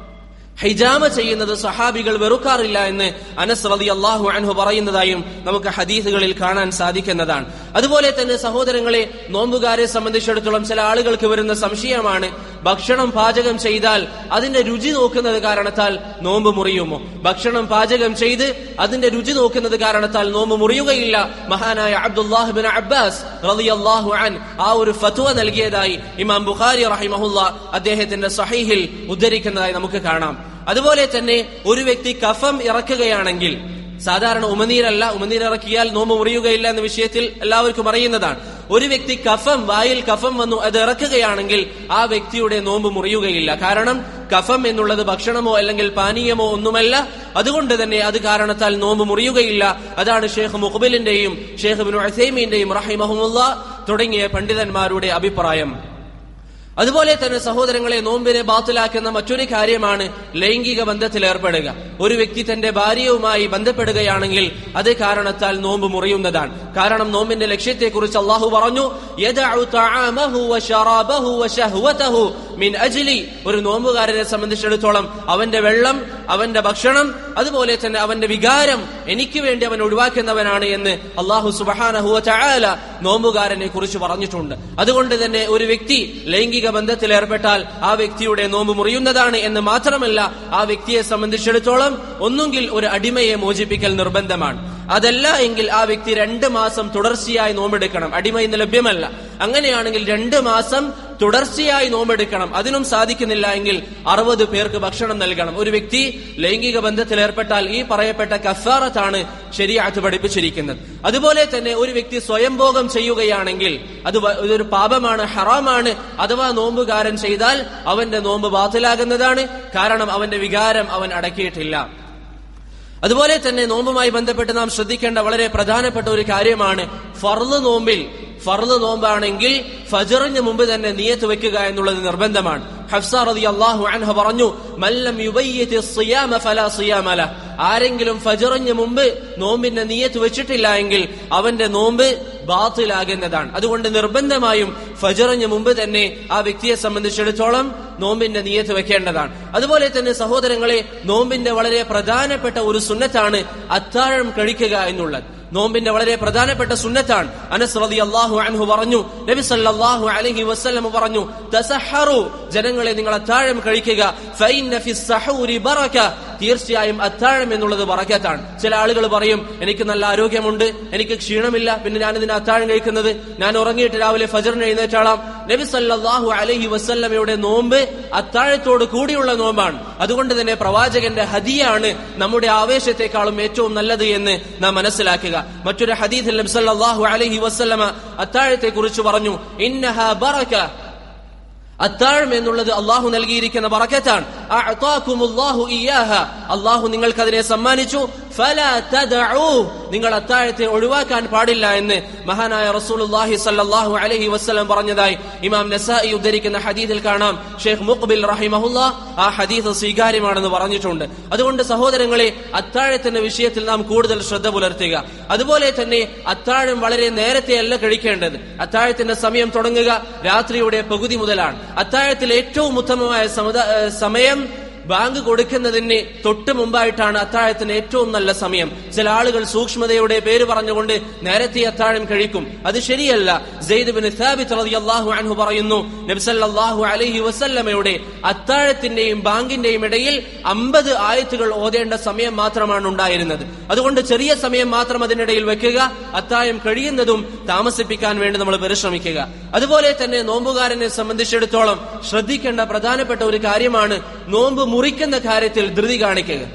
ഹിജാമ ചെയ്യുന്നത് സഹാബികൾ വെറുക്കാറില്ല എന്ന് അനസ് റതി അള്ളാഹു അൻഹു പറയുന്നതായും നമുക്ക് ഹദീസുകളിൽ കാണാൻ സാധിക്കുന്നതാണ് അതുപോലെ തന്നെ സഹോദരങ്ങളെ നോമ്പുകാരെ സംബന്ധിച്ചിടത്തോളം ചില ആളുകൾക്ക് വരുന്ന സംശയമാണ് ഭക്ഷണം പാചകം ചെയ്താൽ അതിന്റെ രുചി നോക്കുന്നത് കാരണത്താൽ നോമ്പ് മുറിയുമോ ഭക്ഷണം പാചകം ചെയ്ത് അതിന്റെ രുചി നോക്കുന്നത് കാരണത്താൽ നോമ്പ് മുറിയുകയില്ല മഹാനായ അബ്ദുല്ലാഹിബിൻ അബ്ബാസ് റളിയല്ലാഹു അൻ ആ ഒരു ഫത്വ നൽകിയതായി ഇമാം ബുഖാരി റഹിമഹുല്ല അദ്ദേഹത്തിന്റെ സഹീഹിൽ ഉദ്ധരിക്കുന്നതായി നമുക്ക് കാണാം അതുപോലെ തന്നെ ഒരു വ്യക്തി കഫം ഇറക്കുകയാണെങ്കിൽ സാധാരണ ഉമനീരല്ല ഉമനീർ ഇറക്കിയാൽ നോമ്പ് മുറിയുകയില്ല എന്ന വിഷയത്തിൽ എല്ലാവർക്കും അറിയുന്നതാണ് ഒരു വ്യക്തി കഫം വായിൽ കഫം വന്നു അത് ഇറക്കുകയാണെങ്കിൽ ആ വ്യക്തിയുടെ നോമ്പ് മുറിയുകയില്ല കാരണം കഫം എന്നുള്ളത് ഭക്ഷണമോ അല്ലെങ്കിൽ പാനീയമോ ഒന്നുമല്ല അതുകൊണ്ട് തന്നെ അത് കാരണത്താൽ നോമ്പ് മുറിയുകയില്ല അതാണ് ഷേഖ് മുഖബിലിന്റെയും ഷേഖ് ബിൻ അസൈമീന്റെയും റഹിമഹമുല്ല തുടങ്ങിയ പണ്ഡിതന്മാരുടെ അഭിപ്രായം അതുപോലെ തന്നെ സഹോദരങ്ങളെ നോമ്പിനെ ബാത്തിലാക്കുന്ന മറ്റൊരു കാര്യമാണ് ലൈംഗിക ബന്ധത്തിൽ ഏർപ്പെടുക ഒരു വ്യക്തി തന്റെ ഭാര്യയുമായി ബന്ധപ്പെടുകയാണെങ്കിൽ അത് കാരണത്താൽ നോമ്പ് മുറിയുന്നതാണ് കാരണം നോമ്പിന്റെ ലക്ഷ്യത്തെക്കുറിച്ച് അള്ളാഹു പറഞ്ഞു യദഉ തആമഹു വശറാബഹു വശഹ്വതഹു മിൻ അജ്ലി ഒരു നോമ്പുകാരനെ സംബന്ധിച്ചിടത്തോളം അവന്റെ വെള്ളം അവന്റെ ഭക്ഷണം അതുപോലെ തന്നെ അവന്റെ വികാരം എനിക്ക് വേണ്ടി അവൻ ഒഴിവാക്കുന്നവനാണ് എന്ന് അള്ളാഹു സുബഹാനഹു ചായാല നോമ്പുകാരനെ കുറിച്ച് പറഞ്ഞിട്ടുണ്ട് അതുകൊണ്ട് തന്നെ ഒരു വ്യക്തി ലൈംഗിക ബന്ധത്തിൽ ഏർപ്പെട്ടാൽ ആ വ്യക്തിയുടെ നോമ്പ് മുറിയുന്നതാണ് എന്ന് മാത്രമല്ല ആ വ്യക്തിയെ സംബന്ധിച്ചിടത്തോളം ഒന്നുകിൽ ഒരു അടിമയെ മോചിപ്പിക്കൽ നിർബന്ധമാണ് അതല്ല എങ്കിൽ ആ വ്യക്തി രണ്ട് മാസം തുടർച്ചയായി നോമ്പെടുക്കണം അടിമ ഇന്ന് ലഭ്യമല്ല അങ്ങനെയാണെങ്കിൽ രണ്ട് മാസം തുടർച്ചയായി നോമ്പെടുക്കണം അതിനും സാധിക്കുന്നില്ല എങ്കിൽ അറുപത് പേർക്ക് ഭക്ഷണം നൽകണം ഒരു വ്യക്തി ലൈംഗിക ബന്ധത്തിൽ ഏർപ്പെട്ടാൽ ഈ പറയപ്പെട്ട കഫാറത്താണ് ശരിയാത്ത് പഠിപ്പിച്ചിരിക്കുന്നത് അതുപോലെ തന്നെ ഒരു വ്യക്തി സ്വയംഭോഗം ചെയ്യുകയാണെങ്കിൽ അത് വ- ഇതൊരു പാപമാണ് ഹറാമാണ് അഥവാ നോമ്പുകാരൻ ചെയ്താൽ അവന്റെ നോമ്പ് ബാത്തിലാകുന്നതാണ് കാരണം അവന്റെ വികാരം അവൻ അടക്കിയിട്ടില്ല അതുപോലെ തന്നെ നോമ്പുമായി ബന്ധപ്പെട്ട് നാം ശ്രദ്ധിക്കേണ്ട വളരെ പ്രധാനപ്പെട്ട ഒരു കാര്യമാണ് ഫർള് നോമ്പിൽ ഫർള് നോമ്പാണെങ്കിൽ ഫജറിന് മുമ്പ് തന്നെ നിയത്ത് വെക്കുക എന്നുള്ളത് നിർബന്ധമാണ് ഹഫ്സ റതി അള്ളാഹു അൻഹ പറഞ്ഞു മല്ലം യുബയ്യത്തി സിയാമ ഫലാ സിയാമ ലഹ്." ആരെങ്കിലും ഫജറിന് മുമ്പ് നോമ്പിന്റെ നിയത്ത് വെച്ചിട്ടില്ല എങ്കിൽ അവന്റെ നോമ്പ് ബാത്തിലാകുന്നതാണ് അതുകൊണ്ട് നിർബന്ധമായും ഫജറിന് മുമ്പ് തന്നെ ആ വ്യക്തിയെ സംബന്ധിച്ചിടത്തോളം നോമ്പിന്റെ നിയത്ത് വെക്കേണ്ടതാണ് അതുപോലെ തന്നെ സഹോദരങ്ങളെ നോമ്പിന്റെ വളരെ പ്രധാനപ്പെട്ട ഒരു സുന്നത്താണ് അത്താഴം കഴിക്കുക എന്നുള്ളത് നോമ്പിന്റെ വളരെ പ്രധാനപ്പെട്ട സുന്നത്താണ് അനസ് റതി അള്ളാഹു അൻഹു പറഞ്ഞു നബി സല്ലല്ലാഹു അലൈഹി വസല്ലം പറഞ്ഞു തസഹറു ജനങ്ങളെ നിങ്ങൾ അത്താഴം കഴിക്കുക ഫൈന്ന ഫി സഹൂരി ബറക തീർച്ചയായും അത്താഴം എന്നുള്ളത് ബറക്കത്താണ് ചില ആളുകൾ പറയും എനിക്ക് നല്ല ആരോഗ്യമുണ്ട് എനിക്ക് ക്ഷീണമില്ല പിന്നെ ഞാൻ ഇതിന് അത്താഴം കഴിക്കുന്നത് ഞാൻ ഉറങ്ങിയിട്ട് രാവിലെ ഫജറിന് എഴുന്നേറ്റാളാം നബി സല്ലല്ലാഹു അലൈഹി വസല്ലമയുടെ നോമ്പ് അത്താഴത്തോട് കൂടിയുള്ള നോമ്പാണ് അതുകൊണ്ട് തന്നെ പ്രവാചകന്റെ ഹദിയാണ് നമ്മുടെ ആവേശത്തെക്കാളും ഏറ്റവും നല്ലത് എന്ന് നാം മനസ്സിലാക്കുക മറ്റൊരു ഹദീഥിൽ നബി സല്ലല്ലാഹു അലൈഹി വസല്ലമ അത്താഴത്തെ കുറിച്ച് പറഞ്ഞു ഇന്നഹ ബറക അത്താഴം എന്നുള്ളത് അള്ളാഹു നൽകിയിരിക്കുന്ന ബറക്കത്താണ് അഅ്താകുമുല്ലാഹു ഇയ്യാഹ. അള്ളാഹു നിങ്ങൾക്ക് അതിനെ സമ്മാനിച്ചു ഫലാ തദഉ. നിങ്ങൾ അത്താഴത്തെ ഒഴിവാക്കാൻ പാടില്ല എന്ന് മഹാനായ റസൂലുള്ളാഹി സല്ലല്ലാഹു അലൈഹി വസല്ലം പറഞ്ഞതായി ഇമാം നസായി ഉദ്ധരിക്കുന്ന ഹദീസിൽ കാണാം ഷെയ്ഖ് മുഖ്ബിൽ റഹിമഹുല്ല ആ ഹദീസ് സ്വീകാര്യമാണെന്ന് പറഞ്ഞിട്ടുണ്ട് അതുകൊണ്ട് സഹോദരങ്ങളെ അത്താഴത്തിന്റെ വിഷയത്തിൽ നാം കൂടുതൽ ശ്രദ്ധ പുലർത്തുക അതുപോലെ തന്നെ അത്താഴം വളരെ നേരത്തെയല്ല കഴിക്കേണ്ടത് അത്താഴത്തിന്റെ സമയം തുടങ്ങുക രാത്രിയുടെ പകുതി മുതലാണ് അത്താഴത്തിൽ ഏറ്റവും ഉത്തമമായ സമുദ- ഏഹ് സമയം ബാങ്ക് കൊടുക്കുന്നതിന് തൊട്ട് മുമ്പായിട്ടാണ് അത്താഴത്തിന് ഏറ്റവും നല്ല സമയം ചില ആളുകൾ സൂക്ഷ്മതയുടെ പേര് പറഞ്ഞുകൊണ്ട് നേരത്തെ അത്താഴം കഴിക്കും അത് ശരിയല്ല സെയ്ദ് ബിൻ സാബിത്ത് റളിയല്ലാഹു അൻഹു പറയുന്നു നബി സല്ലല്ലാഹു അലൈഹി വസല്ലമയുടെ അത്താഴത്തിന്റെയും ബാങ്കിന്റെയും ഇടയിൽ അമ്പത് ആയത്തുകൾ ഓതേണ്ട സമയം മാത്രമാണ് ഉണ്ടായിരുന്നത് അതുകൊണ്ട് ചെറിയ സമയം മാത്രം അതിനിടയിൽ വെക്കുക അത്താഴം കഴിയുന്നതും താമസിപ്പിക്കാൻ വേണ്ടി നമ്മൾ പരിശ്രമിക്കുക അതുപോലെ തന്നെ നോമ്പുകാരനെ സംബന്ധിച്ചിടത്തോളം ശ്രദ്ധിക്കേണ്ട പ്രധാനപ്പെട്ട ഒരു കാര്യമാണ് നോമ്പ് മുറിക്കുന്ന കാര്യത്തിൽ ധൃതി കാണിക്കുക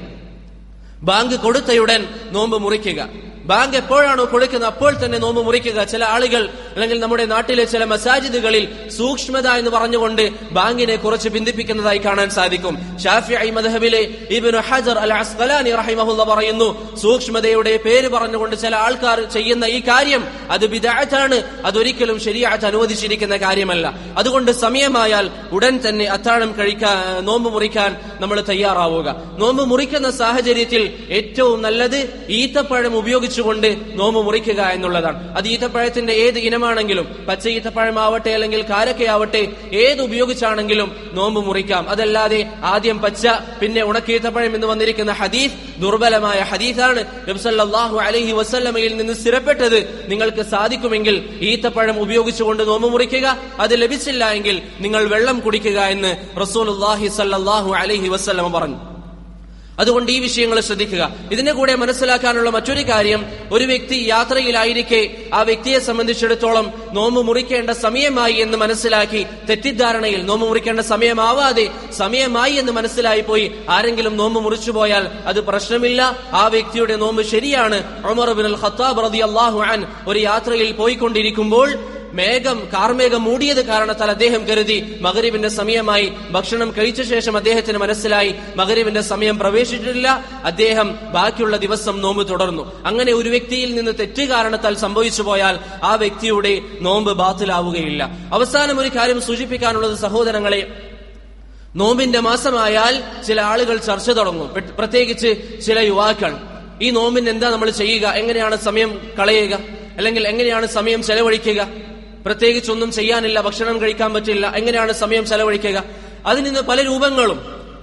ബാങ്ക് കൊടുത്തയുടൻ നോമ്പ് മുറിക്കുക ബാങ്ക് എപ്പോഴാണോ കൊടുക്കുന്നത് അപ്പോൾ തന്നെ നോമ്പ് മുറിക്കുക ചില ആളുകൾ അല്ലെങ്കിൽ നമ്മുടെ നാട്ടിലെ ചില മസാജിദുകളിൽ സൂക്ഷ്മത എന്ന് പറഞ്ഞുകൊണ്ട് ബാങ്കിനെ കുറച്ച് ബന്ധിപ്പിക്കുന്നതായി കാണാൻ സാധിക്കും ഷാഫിഐ മദ്ഹബിലെ ഇബ്നു ഹജർ അൽ അസ്ഖലാനി റഹിമഹുല്ല പറയുന്നു സൂക്ഷ്മതയുടെ പേര് പറഞ്ഞുകൊണ്ട് ചില ആൾക്കാർ ചെയ്യുന്ന ഈ കാര്യം അത് ബിദഅത്താണ് അതൊരിക്കലും ശരിയാറ്റ് അനുവദിച്ചിരിക്കുന്ന കാര്യമല്ല അതുകൊണ്ട് സമയമായാൽ ഉടൻ തന്നെ അത്താഴം കഴിക്കാൻ നോമ്പ് മുറിക്കാൻ നമ്മൾ തയ്യാറാവുക നോമ്പ് മുറിക്കുന്ന സാഹചര്യത്തിൽ ഏറ്റവും നല്ലത് ഈത്തപ്പഴം ഉപയോഗിച്ചുകൊണ്ട് നോമ്പ് മുറിക്കുക എന്നുള്ളതാണ് അത് ഈത്തപ്പഴത്തിന്റെ ഏത് ഇനമാണെങ്കിലും പച്ച ഈത്തപ്പഴമാവട്ടെ അല്ലെങ്കിൽ കാരക്കയാവട്ടെ ഏത് ഉപയോഗിച്ചാണെങ്കിലും നോമ്പ് മുറിക്കാം അതല്ലാതെ ആദ്യം പച്ച പിന്നെ ഉണക്കീത്തപ്പഴം എന്ന് വന്നിരിക്കുന്ന ഹദീസ് ദുർബലമായ ഹദീസാണ് നബ്സല്ലാഹു അലൈഹി വസല്ലമയിൽ നിന്ന് സ്ഥിരപ്പെട്ടത് നിങ്ങൾക്ക് സാധിക്കുമെങ്കിൽ ഈത്തപ്പഴം ഉപയോഗിച്ചുകൊണ്ട് നോമ്പ് മുറിക്കുക അത് ലഭിച്ചില്ല എങ്കിൽ നിങ്ങൾ വെള്ളം കുടിക്കുക എന്ന് റസൂലുള്ളാഹി സല്ലല്ലാഹു അലൈഹി വസല്ലമ പറഞ്ഞു അതുകൊണ്ട് ഈ വിഷയങ്ങൾ ശ്രദ്ധിക്കുക ഇതിനെ കൂടെ മനസ്സിലാക്കാനുള്ള മറ്റൊരു കാര്യം ഒരു വ്യക്തി യാത്രയിലായിരിക്കെ ആ വ്യക്തിയെ സംബന്ധിച്ചിടത്തോളം നോമ്പ് മുറിക്കേണ്ട സമയമായി എന്ന് മനസ്സിലാക്കി തെറ്റിദ്ധാരണയിൽ നോമ്പ് മുറിക്കേണ്ട സമയമാവാതെ സമയമായി എന്ന് മനസ്സിലായി പോയി ആരെങ്കിലും നോമ്പ് മുറിച്ചു പോയാൽ അത് പ്രശ്നമില്ല ആ വ്യക്തിയുടെ നോമ്പ് ശരിയാണ് ഉമർ ബിൻ അൽ ഖത്താബ് റളിയല്ലാഹു അൻ ഒരു യാത്രയിൽ പോയിക്കൊണ്ടിരിക്കുമ്പോൾ മേഘം കാർമേഘം മൂടിയത് കാരണത്താൽ അദ്ദേഹം കരുതി മകരിവിന്റെ സമയമായി ഭക്ഷണം കഴിച്ച ശേഷം അദ്ദേഹത്തിന് മനസ്സിലായി മകരിവിന്റെ സമയം പ്രവേശിച്ചിട്ടില്ല അദ്ദേഹം ബാക്കിയുള്ള ദിവസം നോമ്പ് തുടർന്നു അങ്ങനെ ഒരു വ്യക്തിയിൽ നിന്ന് തെറ്റ് കാരണത്താൽ സംഭവിച്ചു പോയാൽ ആ വ്യക്തിയുടെ നോമ്പ് ബാത്തിലാവുകയില്ല അവസാനം ഒരു കാര്യം സൂചിപ്പിക്കാനുള്ളത് സഹോദരങ്ങളെ നോമ്പിന്റെ മാസമായാൽ ചില ആളുകൾ ചർച്ച തുടങ്ങും പ്ര- പ്രത്യേകിച്ച് ചില യുവാക്കൾ ഈ നോമ്പിന് എന്താ നമ്മൾ ചെയ്യുക എങ്ങനെയാണ് സമയം കളയുക അല്ലെങ്കിൽ എങ്ങനെയാണ് സമയം ചെലവഴിക്കുക പ്രത്യേകിച്ചൊന്നും ചെയ്യാനില്ല ഭക്ഷണം കഴിക്കാൻ പറ്റില്ല എങ്ങനെയാണ് സമയം ചെലവഴിക്കുക അതിൽ നിന്ന് പല രൂപങ്ങളും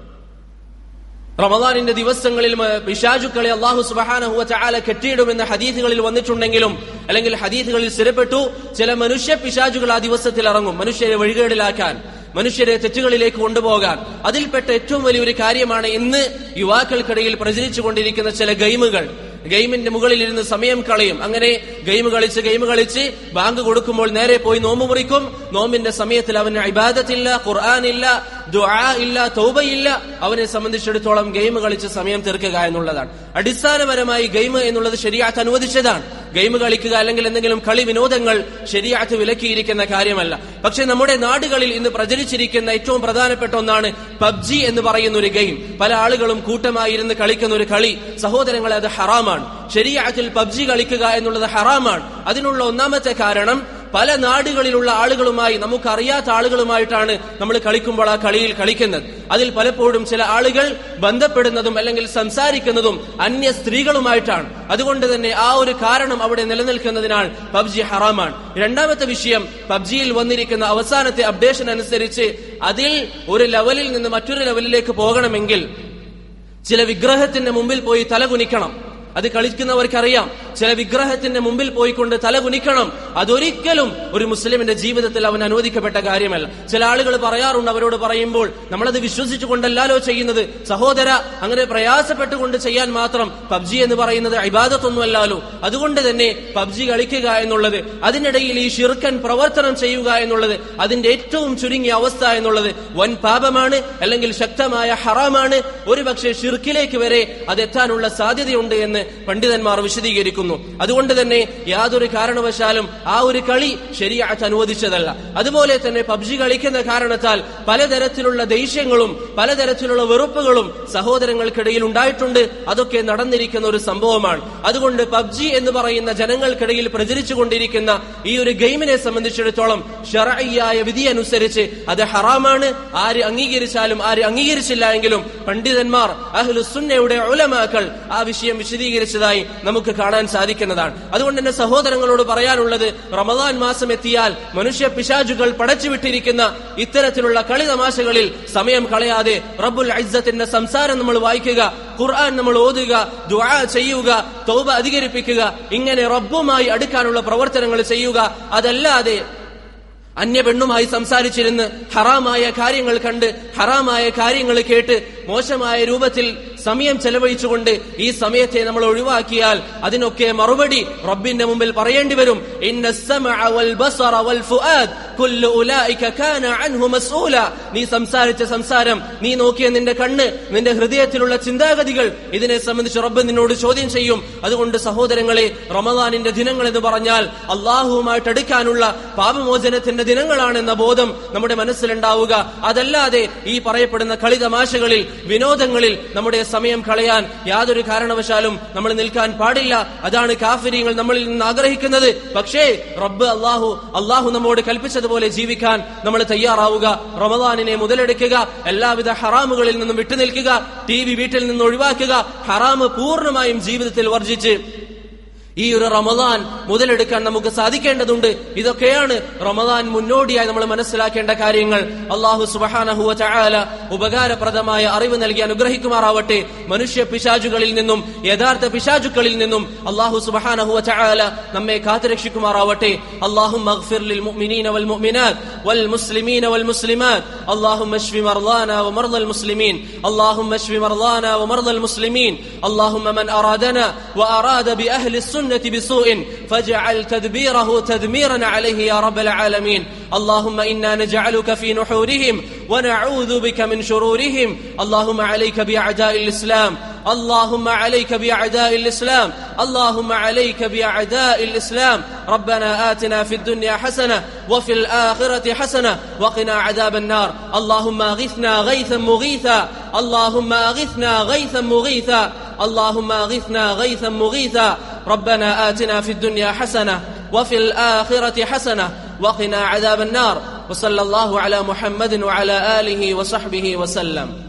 റമദാനിന്റെ ദിവസങ്ങളിൽ മ- പിശാചുക്കളെ അള്ളാഹു സുബഹാനഹുവ ചാല കെട്ടിയിടുമെന്ന ഹദീസുകളിൽ വന്നിട്ടുണ്ടെങ്കിലും അല്ലെങ്കിൽ ഹദീസുകളിൽ സ്ഥിരപ്പെട്ടു ചില മനുഷ്യ പിശാചുകൾ ആ ദിവസത്തിൽ ഇറങ്ങും മനുഷ്യരെ വഴികേടിലാക്കാൻ മനുഷ്യരെ തെറ്റുകളിലേക്ക് കൊണ്ടുപോകാൻ അതിൽപ്പെട്ട ഏറ്റവും വലിയൊരു കാര്യമാണ് ഇന്ന് യുവാക്കൾക്കിടയിൽ പ്രചരിച്ചുകൊണ്ടിരിക്കുന്ന ചില ഗെയിമുകൾ ഗെയിമിന്റെ മുകളിൽ ഇരുന്ന് സമയം കളയും അങ്ങനെ ഗെയിം കളിച്ച് ഗെയിം കളിച്ച് ബാങ്ക് കൊടുക്കുമ്പോൾ നേരെ പോയി നോമ്പ് മുറിക്കും നോമ്പിന്റെ സമയത്തിൽ അവന് ഇബാദത്തില്ല ഖുർആൻ ഇല്ല ദുആ ഇല്ല തൗബയില്ല അവനെ സംബന്ധിച്ചിടത്തോളം ഗെയിം കളിച്ച് സമയം തീർക്കുക എന്നുള്ളതാണ് അടിസ്ഥാനപരമായി ഗെയിം എന്നുള്ളത് ശരിയാത്ത് അനുവദിച്ചതാണ് ഗെയിം കളിക്കുക അല്ലെങ്കിൽ എന്തെങ്കിലും കളി വിനോദങ്ങൾ ശരിയാത്ത് വിലക്കിയിരിക്കുന്ന കാര്യമല്ല പക്ഷെ നമ്മുടെ നാടുകളിൽ ഇന്ന് പ്രചരിച്ചിരിക്കുന്ന ഏറ്റവും പ്രധാനപ്പെട്ട ഒന്നാണ് പബ്ജി എന്ന് പറയുന്ന ഒരു ഗെയിം പല ആളുകളും കൂട്ടമായി ഇരുന്ന് കളിക്കുന്ന ഒരു കളി സഹോദരങ്ങളെ അത് ഹറാമാണ് ശരിയാത്തിൽ പബ്ജി കളിക്കുക എന്നുള്ളത് ഹറാമാണ് അതിനുള്ള ഒന്നാമത്തെ കാരണം പല നാടുകളിലുള്ള ആളുകളുമായി നമുക്കറിയാത്ത ആളുകളുമായിട്ടാണ് നമ്മൾ കളിക്കുമ്പോൾ ആ കളിയിൽ കളിക്കുന്നത് അതിൽ പലപ്പോഴും ചില ആളുകൾ ബന്ധപ്പെടുന്നതും അല്ലെങ്കിൽ സംസാരിക്കുന്നതും അന്യ സ്ത്രീകളുമായിട്ടാണ് അതുകൊണ്ട് തന്നെ ആ ഒരു കാരണം അവിടെ നിലനിൽക്കുന്നതിനാൽ പബ്ജി ഹറാമാണ് രണ്ടാമത്തെ വിഷയം പബ്ജിയിൽ വന്നിരിക്കുന്ന അവസാനത്തെ അപ്ഡേഷൻ അനുസരിച്ച് അതിൽ ഒരു ലെവലിൽ നിന്ന് മറ്റൊരു ലെവലിലേക്ക് പോകണമെങ്കിൽ ചില വിഗ്രഹത്തിന്റെ മുമ്പിൽ പോയി തലകുനിക്കണം അത് കളിക്കുന്നവർക്കറിയാം ചില വിഗ്രഹത്തിന്റെ മുമ്പിൽ പോയിക്കൊണ്ട് തലകുനിക്കണം അതൊരിക്കലും ഒരു മുസ്ലിമിന്റെ ജീവിതത്തിൽ അവൻ അനുവദിക്കപ്പെട്ട കാര്യമല്ല ചില ആളുകൾ പറയാറുണ്ട് അവരോട് പറയുമ്പോൾ നമ്മളത് വിശ്വസിച്ചുകൊണ്ടല്ലോ ചെയ്യുന്നത് സഹോദര അങ്ങനെ പ്രയാസപ്പെട്ടുകൊണ്ട് ചെയ്യാൻ മാത്രം പബ്ജി എന്ന് പറയുന്നത് ഇബാദത്തൊന്നുമല്ലല്ലോ അതുകൊണ്ട് തന്നെ പബ്ജി കളിക്കുക എന്നുള്ളത് അതിനിടയിൽ ഈ ഷിർക്കൻ പ്രവർത്തനം ചെയ്യുക എന്നുള്ളത് അതിന്റെ ഏറ്റവും ചുരുങ്ങിയ അവസ്ഥ എന്നുള്ളത് വൻ പാപമാണ് അല്ലെങ്കിൽ ശക്തമായ ഹറാമാണ് ഒരുപക്ഷെ ഷിർക്കിലേക്ക് വരെ അത് എത്താനുള്ള സാധ്യതയുണ്ട് എന്ന് പണ്ഡിതന്മാർ വിശദീകരിക്കുന്നു അതുകൊണ്ട് തന്നെ യാതൊരു കാരണവശാലും ആ ഒരു കളി ശരിയാറ്റ് അനുവദിച്ചതല്ല അതുപോലെ തന്നെ പബ്ജി കളിക്കുന്ന കാരണത്താൽ പലതരത്തിലുള്ള ദേഷ്യങ്ങളും പലതരത്തിലുള്ള വെറുപ്പുകളും സഹോദരങ്ങൾക്കിടയിൽ ഉണ്ടായിട്ടുണ്ട് അതൊക്കെ നടന്നിരിക്കുന്ന ഒരു സംഭവമാണ് അതുകൊണ്ട് പബ്ജി എന്ന് പറയുന്ന ജനങ്ങൾക്കിടയിൽ പ്രചരിച്ചുകൊണ്ടിരിക്കുന്ന ഈ ഒരു ഗെയിമിനെ സംബന്ധിച്ചിടത്തോളം ഷറയ്യായ വിധി അനുസരിച്ച് അത് ഹറാമാണ് ആര് അംഗീകരിച്ചാലും ആര് അംഗീകരിച്ചില്ല എങ്കിലും പണ്ഡിതന്മാർ അഹ്ലുസുന്നയുടെ ഉലമാക്കൾ ആ വിഷയം വിശദീകരിച്ചതായി നമുക്ക് കാണാൻ സാധിക്കുന്നതാണ് അതുകൊണ്ട് തന്നെ സഹോദരങ്ങളോട് പറയാനുള്ളത് റമദാൻ മാസം എത്തിയാൽ മനുഷ്യ പിശാചുകൾ പടച്ചുവിട്ടിരിക്കുന്ന ഇത്തരത്തിലുള്ള കളി തമാശകളിൽ സമയം കളയാതെ റബ്ബുൽ ഐസത്തിന്റെ സംസാരം നമ്മൾ വായിക്കുക ഖുർആൻ നമ്മൾ ഓതുക ദുആ ചെയ്യുക തൗബ അധികരിപ്പിക്കുക ഇങ്ങനെ റബ്ബുമായി അടുക്കാനുള്ള പ്രവർത്തനങ്ങൾ ചെയ്യുക അതല്ലാതെ അന്യ പെണ്ണുമായി സംസാരിച്ചിരുന്ന് ഹറാമായ കാര്യങ്ങൾ കണ്ട് ഹറാമായ കാര്യങ്ങൾ കേട്ട് മോശമായ രൂപത്തിൽ സമയം ചെലവഴിച്ചുകൊണ്ട് ഈ സമയത്തെ നമ്മൾ ഒഴിവാക്കിയാൽ അതിനൊക്കെ മറുപടി റബ്ബിന്റെ മുമ്പിൽ പറയേണ്ടി വരും ഇന്ന സമഅ വൽ ബസറ വൽ ഫുആദ് കുല്ലു ഉലൈക കാന അൻഹു മസ്ഊല നീ സംസാരിച്ച സംസാരം നീ നോക്കിയ നിന്റെ കണ്ണ് നിന്റെ ഹൃദയത്തിലുള്ള ചിന്താഗതികൾ ഇതിനെ സംബന്ധിച്ച് റബ്ബ് നിന്നോട് ചോദ്യം ചെയ്യും അതുകൊണ്ട് സഹോദരങ്ങളെ റമദാനിന്റെ ദിനങ്ങൾ എന്ന് പറഞ്ഞാൽ അള്ളാഹുവുമായിട്ട് അടുക്കാനുള്ള പാപമോചനത്തിന്റെ ദിനങ്ങളാണെന്ന ബോധം നമ്മുടെ മനസ്സിലുണ്ടാവുക അതല്ലാതെ ഈ പറയപ്പെടുന്ന കളി തമാശകളിൽ വിനോദങ്ങളിൽ നമ്മുടെ സമയം കളയാൻ യാതൊരു കാരണവശാലും നമ്മൾ നിൽക്കാൻ പാടില്ല അതാണ് കാഫിര്യങ്ങൾ നമ്മളിൽ നിന്ന് ആഗ്രഹിക്കുന്നത് പക്ഷേ റബ്ബ് അള്ളാഹു അള്ളാഹു നമ്മോട് കൽപ്പിച്ചതുപോലെ ജീവിക്കാൻ നമ്മൾ തയ്യാറാവുക റമദാനിനെ മുതലെടുക്കുക എല്ലാവിധ ഹറാമുകളിൽ നിന്നും വിട്ടുനിൽക്കുക ടി വി വീട്ടിൽ നിന്ന് ഒഴിവാക്കുക ഹറാമ് പൂർണ്ണമായും ജീവിതത്തിൽ വർജിച്ച് ഈ ഒരു റമദാൻ മുതലെടുക്കാൻ നമുക്ക് സാധിക്കേണ്ടതുണ്ട് ഇതൊക്കെയാണ് റമദാൻ മുന്നോടിയായി നമ്മൾ മനസ്സിലാക്കേണ്ട കാര്യങ്ങൾ അള്ളാഹു സുബഹാനഹുവ ചായാല ഉപകാരപ്രദമായ അറിവ് നൽകി അനുഗ്രഹിക്കുമാറാവട്ടെ മനുഷ്യ പിശാചുകളിൽ നിന്നും യഥാർത്ഥ പിശാചുക്കളിൽ നിന്നും അള്ളാഹു സുബഹാനഹുവ ചായാല നമ്മെ കാത്തുരക്ഷിക്കുമാറാവട്ടെ അള്ളാഹു മഗ്ഫിർ ലിൽ മുഅ്മിനീന വൽ മുഅ്മിനാത്ത് വൽ മുസ്ലിമീന വൽ മുസ്ലിമാത്ത് اللهم اشف مرضانا ومرضى المسلمين اللهم اشف مرضانا ومرضى المسلمين اللهم من أرادنا وأراد بأهل السنة بسوء فاجعل تدبيره تدميرا عليه يا رب العالمين اللهم إنا نجعلك في نحورهم ونعوذ بك من شرورهم اللهم عليك بأعداء الإسلام اللهم عليك بأعداء الإسلام اللهم عليك بأعداء الإسلام ربنا آتنا في الدنيا حسنة وفي الآخرة حسنة وقنا عذاب النار اللهم أغثنا غيثا مغيثا اللهم أغثنا غيثا مغيثا اللهم أغثنا غيثا مغيثا ربنا آتنا في الدنيا حسنة وفي الآخرة حسنة وقنا عذاب النار وصلى الله على محمد وعلى آله وصحبه وسلم